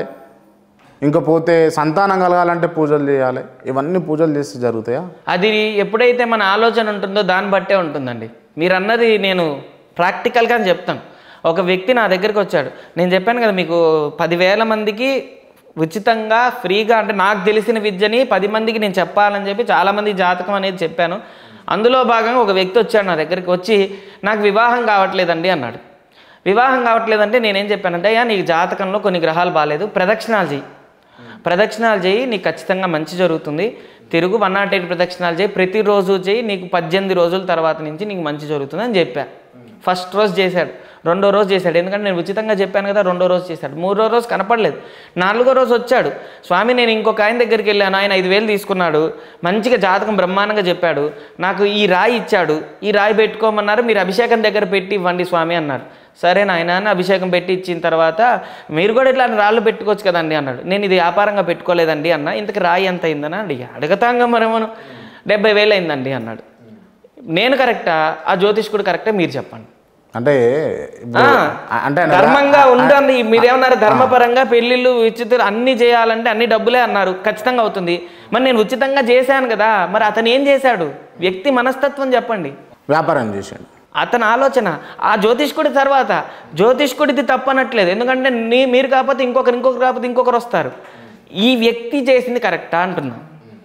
ఇంకా పోతే సంతానం కలగాలంటే పూజలు చేయాలి ఇవన్నీ పూజలు చేస్తే జరుగుతాయా అది ఎప్పుడైతే మన ఆలోచన ఉంటుందో దాన్ని బట్టే ఉంటుందండి మీరు అన్నది నేను ప్రాక్టికల్గా చెప్తాను ఒక వ్యక్తి నా దగ్గరికి వచ్చాడు నేను చెప్పాను కదా మీకు పదివేల మందికి ఉచితంగా ఫ్రీగా అంటే నాకు తెలిసిన విద్యని పది మందికి నేను చెప్పాలని చెప్పి చాలామంది జాతకం అనేది చెప్పాను అందులో భాగంగా ఒక వ్యక్తి వచ్చాడు నా దగ్గరికి వచ్చి నాకు వివాహం కావట్లేదండి అన్నాడు వివాహం కావట్లేదంటే నేనేం చెప్పానంటే అయ్యా నీకు జాతకంలో కొన్ని గ్రహాలు బాగాలేదు ప్రదక్షిణాలు చెయ్యి ప్రదక్షిణాలు చేయి నీకు ఖచ్చితంగా మంచి జరుగుతుంది తిరుగు వన్ నాట్ ఎయిట్ ప్రదక్షిణాలు చేయి ప్రతిరోజు చేయి నీకు పద్దెనిమిది రోజుల తర్వాత నుంచి నీకు మంచి జరుగుతుంది అని చెప్పా ఫస్ట్ రోజు చేశాడు రెండో రోజు చేశాడు ఎందుకంటే నేను ఉచితంగా చెప్పాను కదా రెండో రోజు చేశాడు మూడో రోజు కనపడలేదు నాలుగో రోజు వచ్చాడు స్వామి నేను ఇంకొక ఆయన దగ్గరికి వెళ్ళాను ఆయన ఐదు వేలు తీసుకున్నాడు మంచిగా జాతకం బ్రహ్మాండంగా చెప్పాడు నాకు ఈ రాయి ఇచ్చాడు ఈ రాయి పెట్టుకోమన్నారు మీరు అభిషేకం దగ్గర పెట్టి ఇవ్వండి స్వామి అన్నారు సరే నాయన అని అభిషేకం పెట్టి ఇచ్చిన తర్వాత మీరు కూడా ఇట్లా రాళ్ళు పెట్టుకోవచ్చు కదండి అన్నాడు నేను ఇది వ్యాపారంగా పెట్టుకోలేదండి అన్న ఇంతకు రాయి ఎంత అయిందని అడిగా అడగతాంగా మరేమోను డెబ్బై వేలు అయిందండి అన్నాడు నేను కరెక్టా ఆ జ్యోతిష్కుడు కరెక్టా మీరు చెప్పండి అంటే ఇప్పుడు ఆ, అంటే ఆయన ధర్మంగా ఉంటుంది మీరేమన్నారు ధర్మపరంగా పెళ్లిళ్ళు ఉచిత అన్ని చేయాలంటే అన్ని డబ్బులే అన్నారు ఖచ్చితంగా అవుతుంది మరి నేను ఉచితంగా చేశాను కదా మరి అతను ఏం చేశాడు వ్యక్తి మనస్తత్వం చెప్పండి వ్యాపారం చేసాడు అతని ఆలోచన ఆ జ్యోతిష్కుడి తర్వాత జ్యోతిష్కుడిది తప్పనట్లేదు ఎందుకంటే నీ మీరు కాకపోతే ఇంకొకరు ఇంకొకరు కాకపోతే ఇంకొకరు వస్తారు ఈ వ్యక్తి చేసింది కరెక్టా అంటున్నా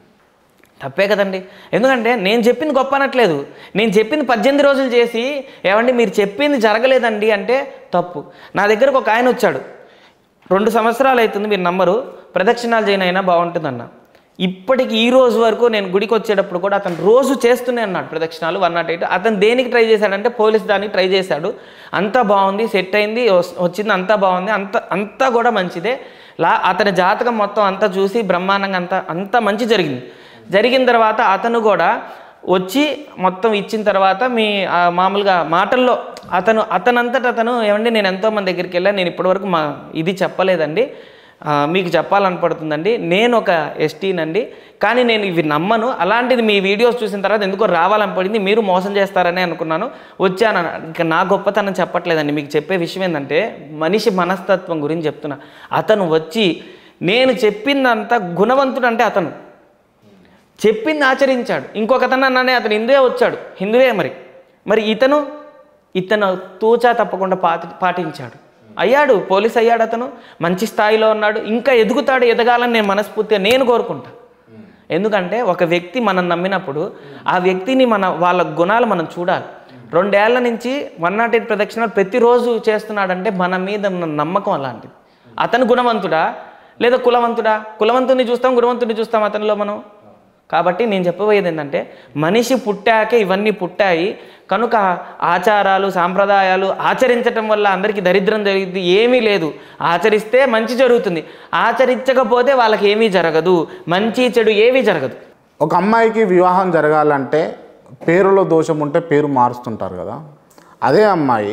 తప్పే కదండి ఎందుకంటే నేను చెప్పింది గొప్ప అనట్లేదు నేను చెప్పింది పద్దెనిమిది రోజులు చేసి ఏమండి మీరు చెప్పింది జరగలేదండి అంటే తప్పు నా దగ్గరకు ఒక ఆయన వచ్చాడు రెండు సంవత్సరాలు అవుతుంది మీరు నమ్మరు ప్రదక్షిణాలు చేయని అయినా బాగుంటుందన్న ఇప్పటికి ఈ రోజు వరకు నేను గుడికి వచ్చేటప్పుడు కూడా అతను రోజు చేస్తూనే అన్నాడు ప్రదక్షిణాలు వన్ నాట్ ఎయిట్ అతను దేనికి ట్రై చేశాడంటే పోలీస్ దానికి ట్రై చేశాడు అంతా బాగుంది సెట్ అయింది వస్- వచ్చింది అంతా బాగుంది అంత అంతా కూడా మంచిదే లా అతని జాతకం మొత్తం అంతా చూసి బ్రహ్మాండంగా అంతా అంతా మంచి జరిగింది జరిగిన తర్వాత అతను కూడా వచ్చి మొత్తం ఇచ్చిన తర్వాత మీ ఆ, మామూలుగా మాటల్లో అతను అతనంతట అతను ఏమండి నేను ఎంతో మంది దగ్గరికి వెళ్ళాను నేను ఇప్పటివరకు మా ఇది చెప్పలేదండి ఆ, మీకు చెప్పాలనపడుతుందండి నేను ఒక ఎస్టీనండి కానీ నేను ఇవి నమ్మను అలాంటిది మీ వీడియోస్ చూసిన తర్వాత ఎందుకో రావాలని పడింది మీరు మోసం చేస్తారని అనుకున్నాను వచ్చాను అన్న- ఇంకా నా గొప్పతనం చెప్పట్లేదండి మీకు చెప్పే విషయం ఏంటంటే మనిషి మనస్తత్వం గురించి చెప్తున్నా అతను వచ్చి నేను చెప్పిందంతా గుణవంతుడు అంటే అతను చెప్పింది ఆచరించాడు ఇంకొక అతను అన్నానే అతను హిందువే వచ్చాడు హిందువే మరి మరి ఇతను ఇతను తూచా తప్పకుండా పాటి పాటించాడు అయ్యాడు పోలీస్ అయ్యాడు అతను మంచి స్థాయిలో ఉన్నాడు ఇంకా ఎదుగుతాడు ఎదగాలని నేను మనస్ఫూర్తిగా నేను కోరుకుంటా ఎందుకంటే ఒక వ్యక్తి మనం నమ్మినప్పుడు ఆ వ్యక్తిని మన వాళ్ళ గుణాలు మనం చూడాలి రెండేళ్ల నుంచి వన్ నాట్ ఎయిట్ ప్రదక్షిణాలు ప్రతిరోజు చేస్తున్నాడంటే మన మీద ఉన్న నమ్మకం అలాంటిది అతను గుణవంతుడా లేదా కులవంతుడా కులవంతుని చూస్తాం గుణవంతుని చూస్తాం అతనిలో మనం కాబట్టి నేను చెప్పబోయేది ఏంటంటే మనిషి పుట్టాకే ఇవన్నీ పుట్టాయి కనుక ఆచారాలు సాంప్రదాయాలు ఆచరించటం వల్ల అందరికీ దరిద్రం జరిగింది ఏమీ లేదు ఆచరిస్తే మంచి జరుగుతుంది ఆచరించకపోతే వాళ్ళకి ఏమీ జరగదు మంచి చెడు ఏమీ జరగదు ఒక అమ్మాయికి వివాహం జరగాలంటే పేరులో దోషం ఉంటే పేరు మారుస్తుంటారు కదా అదే అమ్మాయి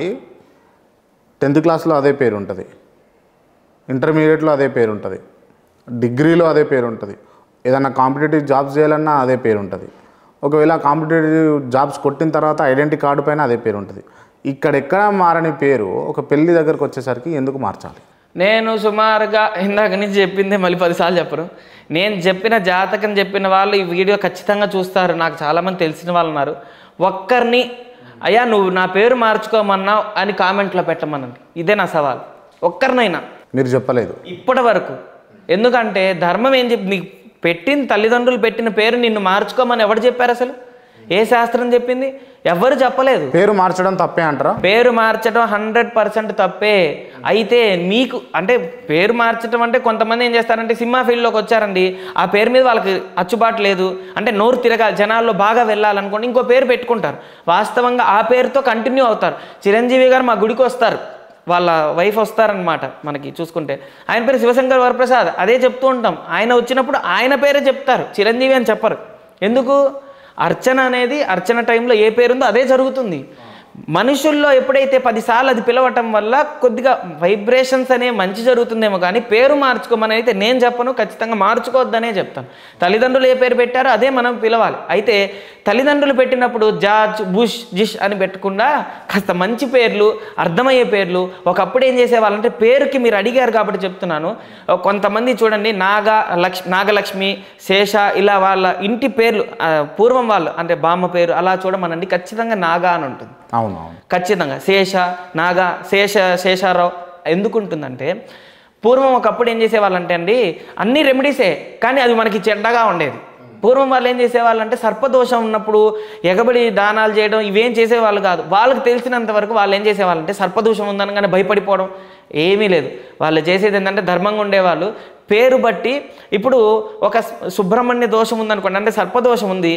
టెన్త్ క్లాస్లో అదే పేరు ఉంటుంది ఇంటర్మీడియట్లో అదే పేరు ఉంటుంది డిగ్రీలో అదే పేరు ఉంటుంది ఏదైనా కాంపిటేటివ్ జాబ్స్ చేయాలన్నా అదే పేరు ఉంటుంది ఒకవేళ కాంపిటేటివ్ జాబ్స్ కొట్టిన తర్వాత ఐడెంటిటీ కార్డు పైన అదే పేరు ఉంటుంది ఇక్కడెక్కడ మారని పేరు ఒక పెళ్లి దగ్గరకు వచ్చేసరికి ఎందుకు మార్చాలి నేను సుమారుగా ఇందాక నుంచి చెప్పిందే మళ్ళీ పదిసార్లు చెప్పరు నేను చెప్పిన జాతకం చెప్పిన వాళ్ళు ఈ వీడియో ఖచ్చితంగా చూస్తారు నాకు చాలామంది తెలిసిన వాళ్ళు ఉన్నారు ఒక్కరిని అయ్యా నువ్వు నా పేరు మార్చుకోమన్నావు అని కామెంట్లో పెట్టమనండి ఇదే నా సవాల్ ఒక్కరినైనా మీరు చెప్పలేదు ఇప్పటి వరకు ఎందుకంటే ధర్మం ఏం చెప్పి నీకు పెట్టిన తల్లిదండ్రులు పెట్టిన పేరు నిన్ను మార్చుకోమని ఎవరు చెప్పారు అసలు ఏ శాస్త్రం చెప్పింది ఎవరు చెప్పలేదు పేరు మార్చడం తప్పే అంటారా పేరు మార్చడం హండ్రెడ్ పర్సెంట్ తప్పే అయితే మీకు అంటే పేరు మార్చడం అంటే కొంతమంది ఏం చేస్తారంటే సినిమా ఫీల్డ్లోకి వచ్చారండి ఆ పేరు మీద వాళ్ళకి అచ్చుబాటు లేదు అంటే నోరు తిరగాలి జనాల్లో బాగా వెళ్ళాలనుకోండి ఇంకో పేరు పెట్టుకుంటారు వాస్తవంగా ఆ పేరుతో కంటిన్యూ అవుతారు చిరంజీవి గారు మా గుడికి వస్తారు వాళ్ళ వైఫ్ వస్తారనమాట మనకి చూసుకుంటే ఆయన పేరు శివశంకర్ వరప్రసాద్ అదే చెప్తూ ఉంటాం ఆయన వచ్చినప్పుడు ఆయన పేరే చెప్తారు చిరంజీవి అని చెప్పరు ఎందుకు అర్చన అనేది అర్చన టైంలో ఏ పేరుందో అదే జరుగుతుంది మనుషుల్లో ఎప్పుడైతే పదిసార్లు అది పిలవటం వల్ల కొద్దిగా వైబ్రేషన్స్ అనే మంచి జరుగుతుందేమో కానీ పేరు మార్చుకోమని అయితే నేను చెప్పను ఖచ్చితంగా మార్చుకోవద్దనే చెప్తాను తల్లిదండ్రులు ఏ పేరు పెట్టారో అదే మనం పిలవాలి అయితే తల్లిదండ్రులు పెట్టినప్పుడు జార్జ్ బుష్ జిష్ అని పెట్టకుండా కాస్త మంచి పేర్లు అర్థమయ్యే పేర్లు ఒకప్పుడు ఏం చేసేవాళ్ళంటే పేరుకి మీరు అడిగారు కాబట్టి చెప్తున్నాను కొంతమంది చూడండి నాగా లక్ష్ నాగలక్ష్మి శేష ఇలా వాళ్ళ ఇంటి పేర్లు ఆ, పూర్వం వాళ్ళు అంటే బామ్మ పేరు అలా చూడమనండి ఖచ్చితంగా నాగా అని ఉంటుంది అవును అవును ఖచ్చితంగా శేష నాగా శేష శేషారావు ఎందుకు ఉంటుందంటే పూర్వం ఒకప్పుడు ఏం చేసేవాళ్ళంటే అండి అన్ని రెమెడీసే కానీ అది మనకి చెడ్డగా ఉండేది పూర్వం వాళ్ళు ఏం చేసేవాళ్ళంటే సర్పదోషం ఉన్నప్పుడు ఎగబడి దానాలు చేయడం ఇవేం చేసేవాళ్ళు కాదు వాళ్ళకి తెలిసినంత వరకు వాళ్ళు ఏం చేసేవాళ్ళంటే సర్పదోషం ఉందనగానే భయపడిపోవడం ఏమీ లేదు వాళ్ళు చేసేది ఏంటంటే ధర్మంగా ఉండేవాళ్ళు పేరు బట్టి ఇప్పుడు ఒక సుబ్రహ్మణ్య దోషం ఉందనుకోండి అంటే సర్పదోషం ఉంది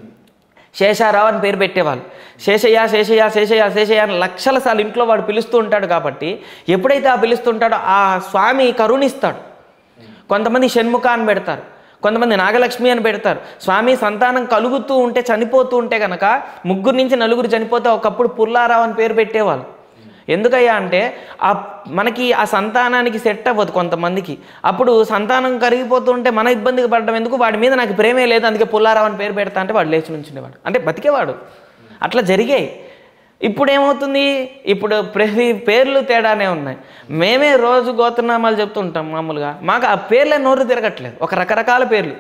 శేషారావు అని పేరు పెట్టేవాళ్ళు శేషయ్య శేషయ్య శేషయ్య శేషయ్య అని లక్షల సార్లు ఇంట్లో వాడు పిలుస్తూ ఉంటాడు కాబట్టి ఎప్పుడైతే ఆ పిలుస్తుంటాడో ఆ స్వామి కరుణిస్తాడు కొంతమంది షణ్ముఖ అని పెడతారు కొంతమంది నాగలక్ష్మి అని పెడతారు స్వామి సంతానం కలుగుతూ ఉంటే చనిపోతూ ఉంటే కనుక ముగ్గురు నుంచి నలుగురు చనిపోతే ఒకప్పుడు పుల్లారావు అని పేరు పెట్టేవాళ్ళు ఎందుకయ్యా అంటే ఆ మనకి ఆ సంతానానికి సెట్ అవ్వదు కొంతమందికి అప్పుడు సంతానం కరిగిపోతుంటే మన ఇబ్బందికి పడడం ఎందుకు వాడి మీద నాకు ప్రేమే లేదు అందుకే పుల్లారావు అని పేరు పెడతా అంటే వాడు లేచి నుంచుండేవాడు అంటే బతికేవాడు అట్లా జరిగాయి ఇప్పుడు ఏమవుతుంది ఇప్పుడు ప్రతి పేర్లు తేడానే ఉన్నాయి మేమే రోజు గోత్రనామాలు చెప్తుంటాం మామూలుగా మాకు ఆ పేర్లే నోరు తిరగట్లేదు ఒక రకరకాల పేర్లు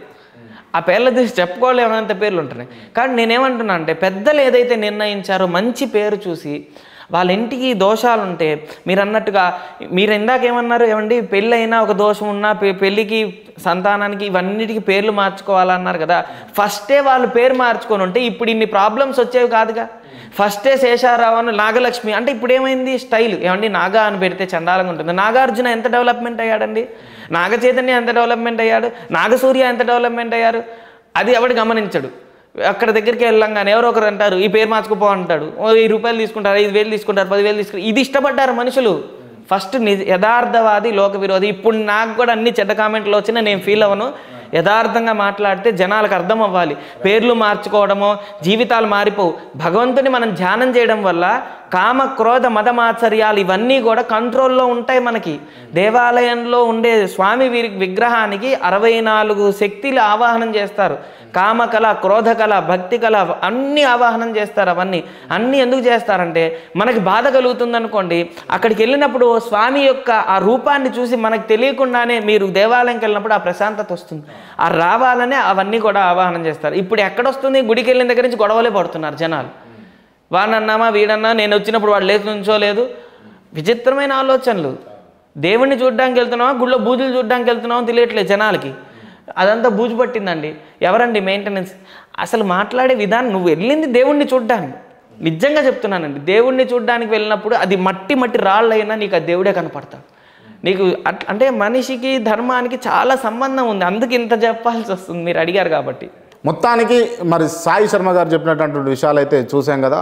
ఆ పేర్లు తీసి చెప్పుకోలేనంత పేర్లు ఉంటున్నాయి కానీ నేనేమంటున్నా అంటే పెద్దలు ఏదైతే నిర్ణయించారో మంచి పేరు చూసి వాళ్ళ ఇంటికి దోషాలు ఉంటే మీరు అన్నట్టుగా మీరు ఇందాక ఏమన్నారు ఏమండి పెళ్ళి అయినా ఒక దోషం ఉన్నా పె- పెళ్ళికి సంతానానికి ఇవన్నిటికీ పేర్లు మార్చుకోవాలన్నారు కదా ఫస్టే వాళ్ళు పేరు మార్చుకొని ఉంటే ఇప్పుడు ఇన్ని ప్రాబ్లమ్స్ వచ్చేవి కాదుగా ఫస్టే శేషారావు అని నాగలక్ష్మి అంటే ఇప్పుడు ఏమైంది స్టైల్ ఏమండి నాగా అని పెడితే చండాలంగా ఉంటుంది నాగార్జున ఎంత డెవలప్మెంట్ అయ్యాడండి నాగ చైతన్య ఎంత డెవలప్మెంట్ అయ్యాడు నాగసూర్య ఎంత డెవలప్మెంట్ అయ్యారు అది ఎవడు గమనించడు అక్కడ దగ్గరికి వెళ్ళంగానే ఎవరో ఒకరు అంటారు ఈ పేరు మార్చుకుపో అంటాడు ఓ వెయ్యి రూపాయలు తీసుకుంటారు ఐదు వేలు తీసుకుంటారు పదివేలు తీసుకుంటారు ఇది ఇష్టపడ్డారు మనుషులు ఫస్ట్ నిజ యథార్థవాది లోక విరోధి ఇప్పుడు నాకు కూడా అన్ని చెడ్డ కామెంట్లు వచ్చినా నేను ఫీల్ అవ్వను యథార్థంగా మాట్లాడితే జనాలకు అర్థం అవ్వాలి పేర్లు మార్చుకోవడమో జీవితాలు మారిపోవు భగవంతుని మనం ధ్యానం చేయడం వల్ల కామ క్రోధ మద మాత్సర్యాలు ఇవన్నీ కూడా కంట్రోల్లో ఉంటాయి మనకి దేవాలయంలో ఉండే స్వామి వీరి విగ్రహానికి అరవై నాలుగు శక్తులు ఆవాహనం చేస్తారు కామకళ క్రోధకళ భక్తి కళ అన్నీ ఆవాహనం చేస్తారు అవన్నీ అన్నీ ఎందుకు చేస్తారంటే మనకి బాధ కలుగుతుంది అనుకోండి అక్కడికి వెళ్ళినప్పుడు స్వామి యొక్క ఆ రూపాన్ని చూసి మనకు తెలియకుండానే మీరు దేవాలయంకి వెళ్ళినప్పుడు ఆ ప్రశాంతత వస్తుంది ఆ రావాలనే అవన్నీ కూడా ఆవాహనం చేస్తారు ఇప్పుడు ఎక్కడొస్తుంది గుడికి వెళ్ళిన దగ్గర నుంచి గొడవలే పడుతున్నారు జనాలు వాడన్నామా వీడన్నా నేను వచ్చినప్పుడు వాడు లేచి నుంచోలేదు విచిత్రమైన ఆలోచనలు దేవుణ్ణి చూడ్డానికి వెళ్తున్నావా గుళ్ళో బూజులు చూడ్డానికి వెళ్తున్నావా తెలియట్లేదు జనాలకి అదంతా బూజు పట్టిందండి ఎవరండి మెయింటెనెన్స్ అసలు మాట్లాడే విధానం నువ్వు వెళ్ళింది దేవుణ్ణి చూడ్డానికి నిజంగా చెప్తున్నానండి దేవుణ్ణి చూడ్డానికి వెళ్ళినప్పుడు అది మట్టి మట్టి రాళ్ళైనా నీకు ఆ దేవుడే కనపడతాడు నీకు అట్ అంటే మనిషికి ధర్మానికి చాలా సంబంధం ఉంది అందుకు ఇంత చెప్పాల్సి వస్తుంది మీరు అడిగారు కాబట్టి మొత్తానికి మరి సాయి శర్మ గారు చెప్పినటువంటి విషయాలు అయితే చూసాం కదా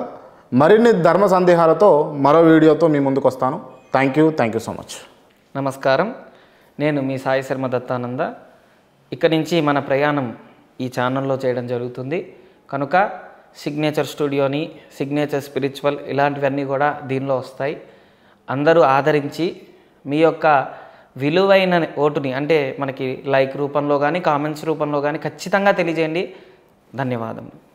మరిన్ని ధర్మ సందేహాలతో మరో వీడియోతో మీ ముందుకు వస్తాను thank you thank you so much నమస్కారం నేను మీ సాయి శర్మ దత్తానంద ఇక్కడి నుంచి మన ప్రయాణం ఈ ఛానల్లో చేయడం జరుగుతుంది కనుక సిగ్నేచర్ స్టూడియోని సిగ్నేచర్ స్పిరిచువల్ ఇలాంటివన్నీ కూడా దీనిలో వస్తాయి అందరూ ఆదరించి మీ యొక్క విలువైన ఓటుని అంటే మనకి లైక్ రూపంలో కానీ కామెంట్స్ రూపంలో కానీ ఖచ్చితంగా తెలియజేయండి ధన్యవాదములు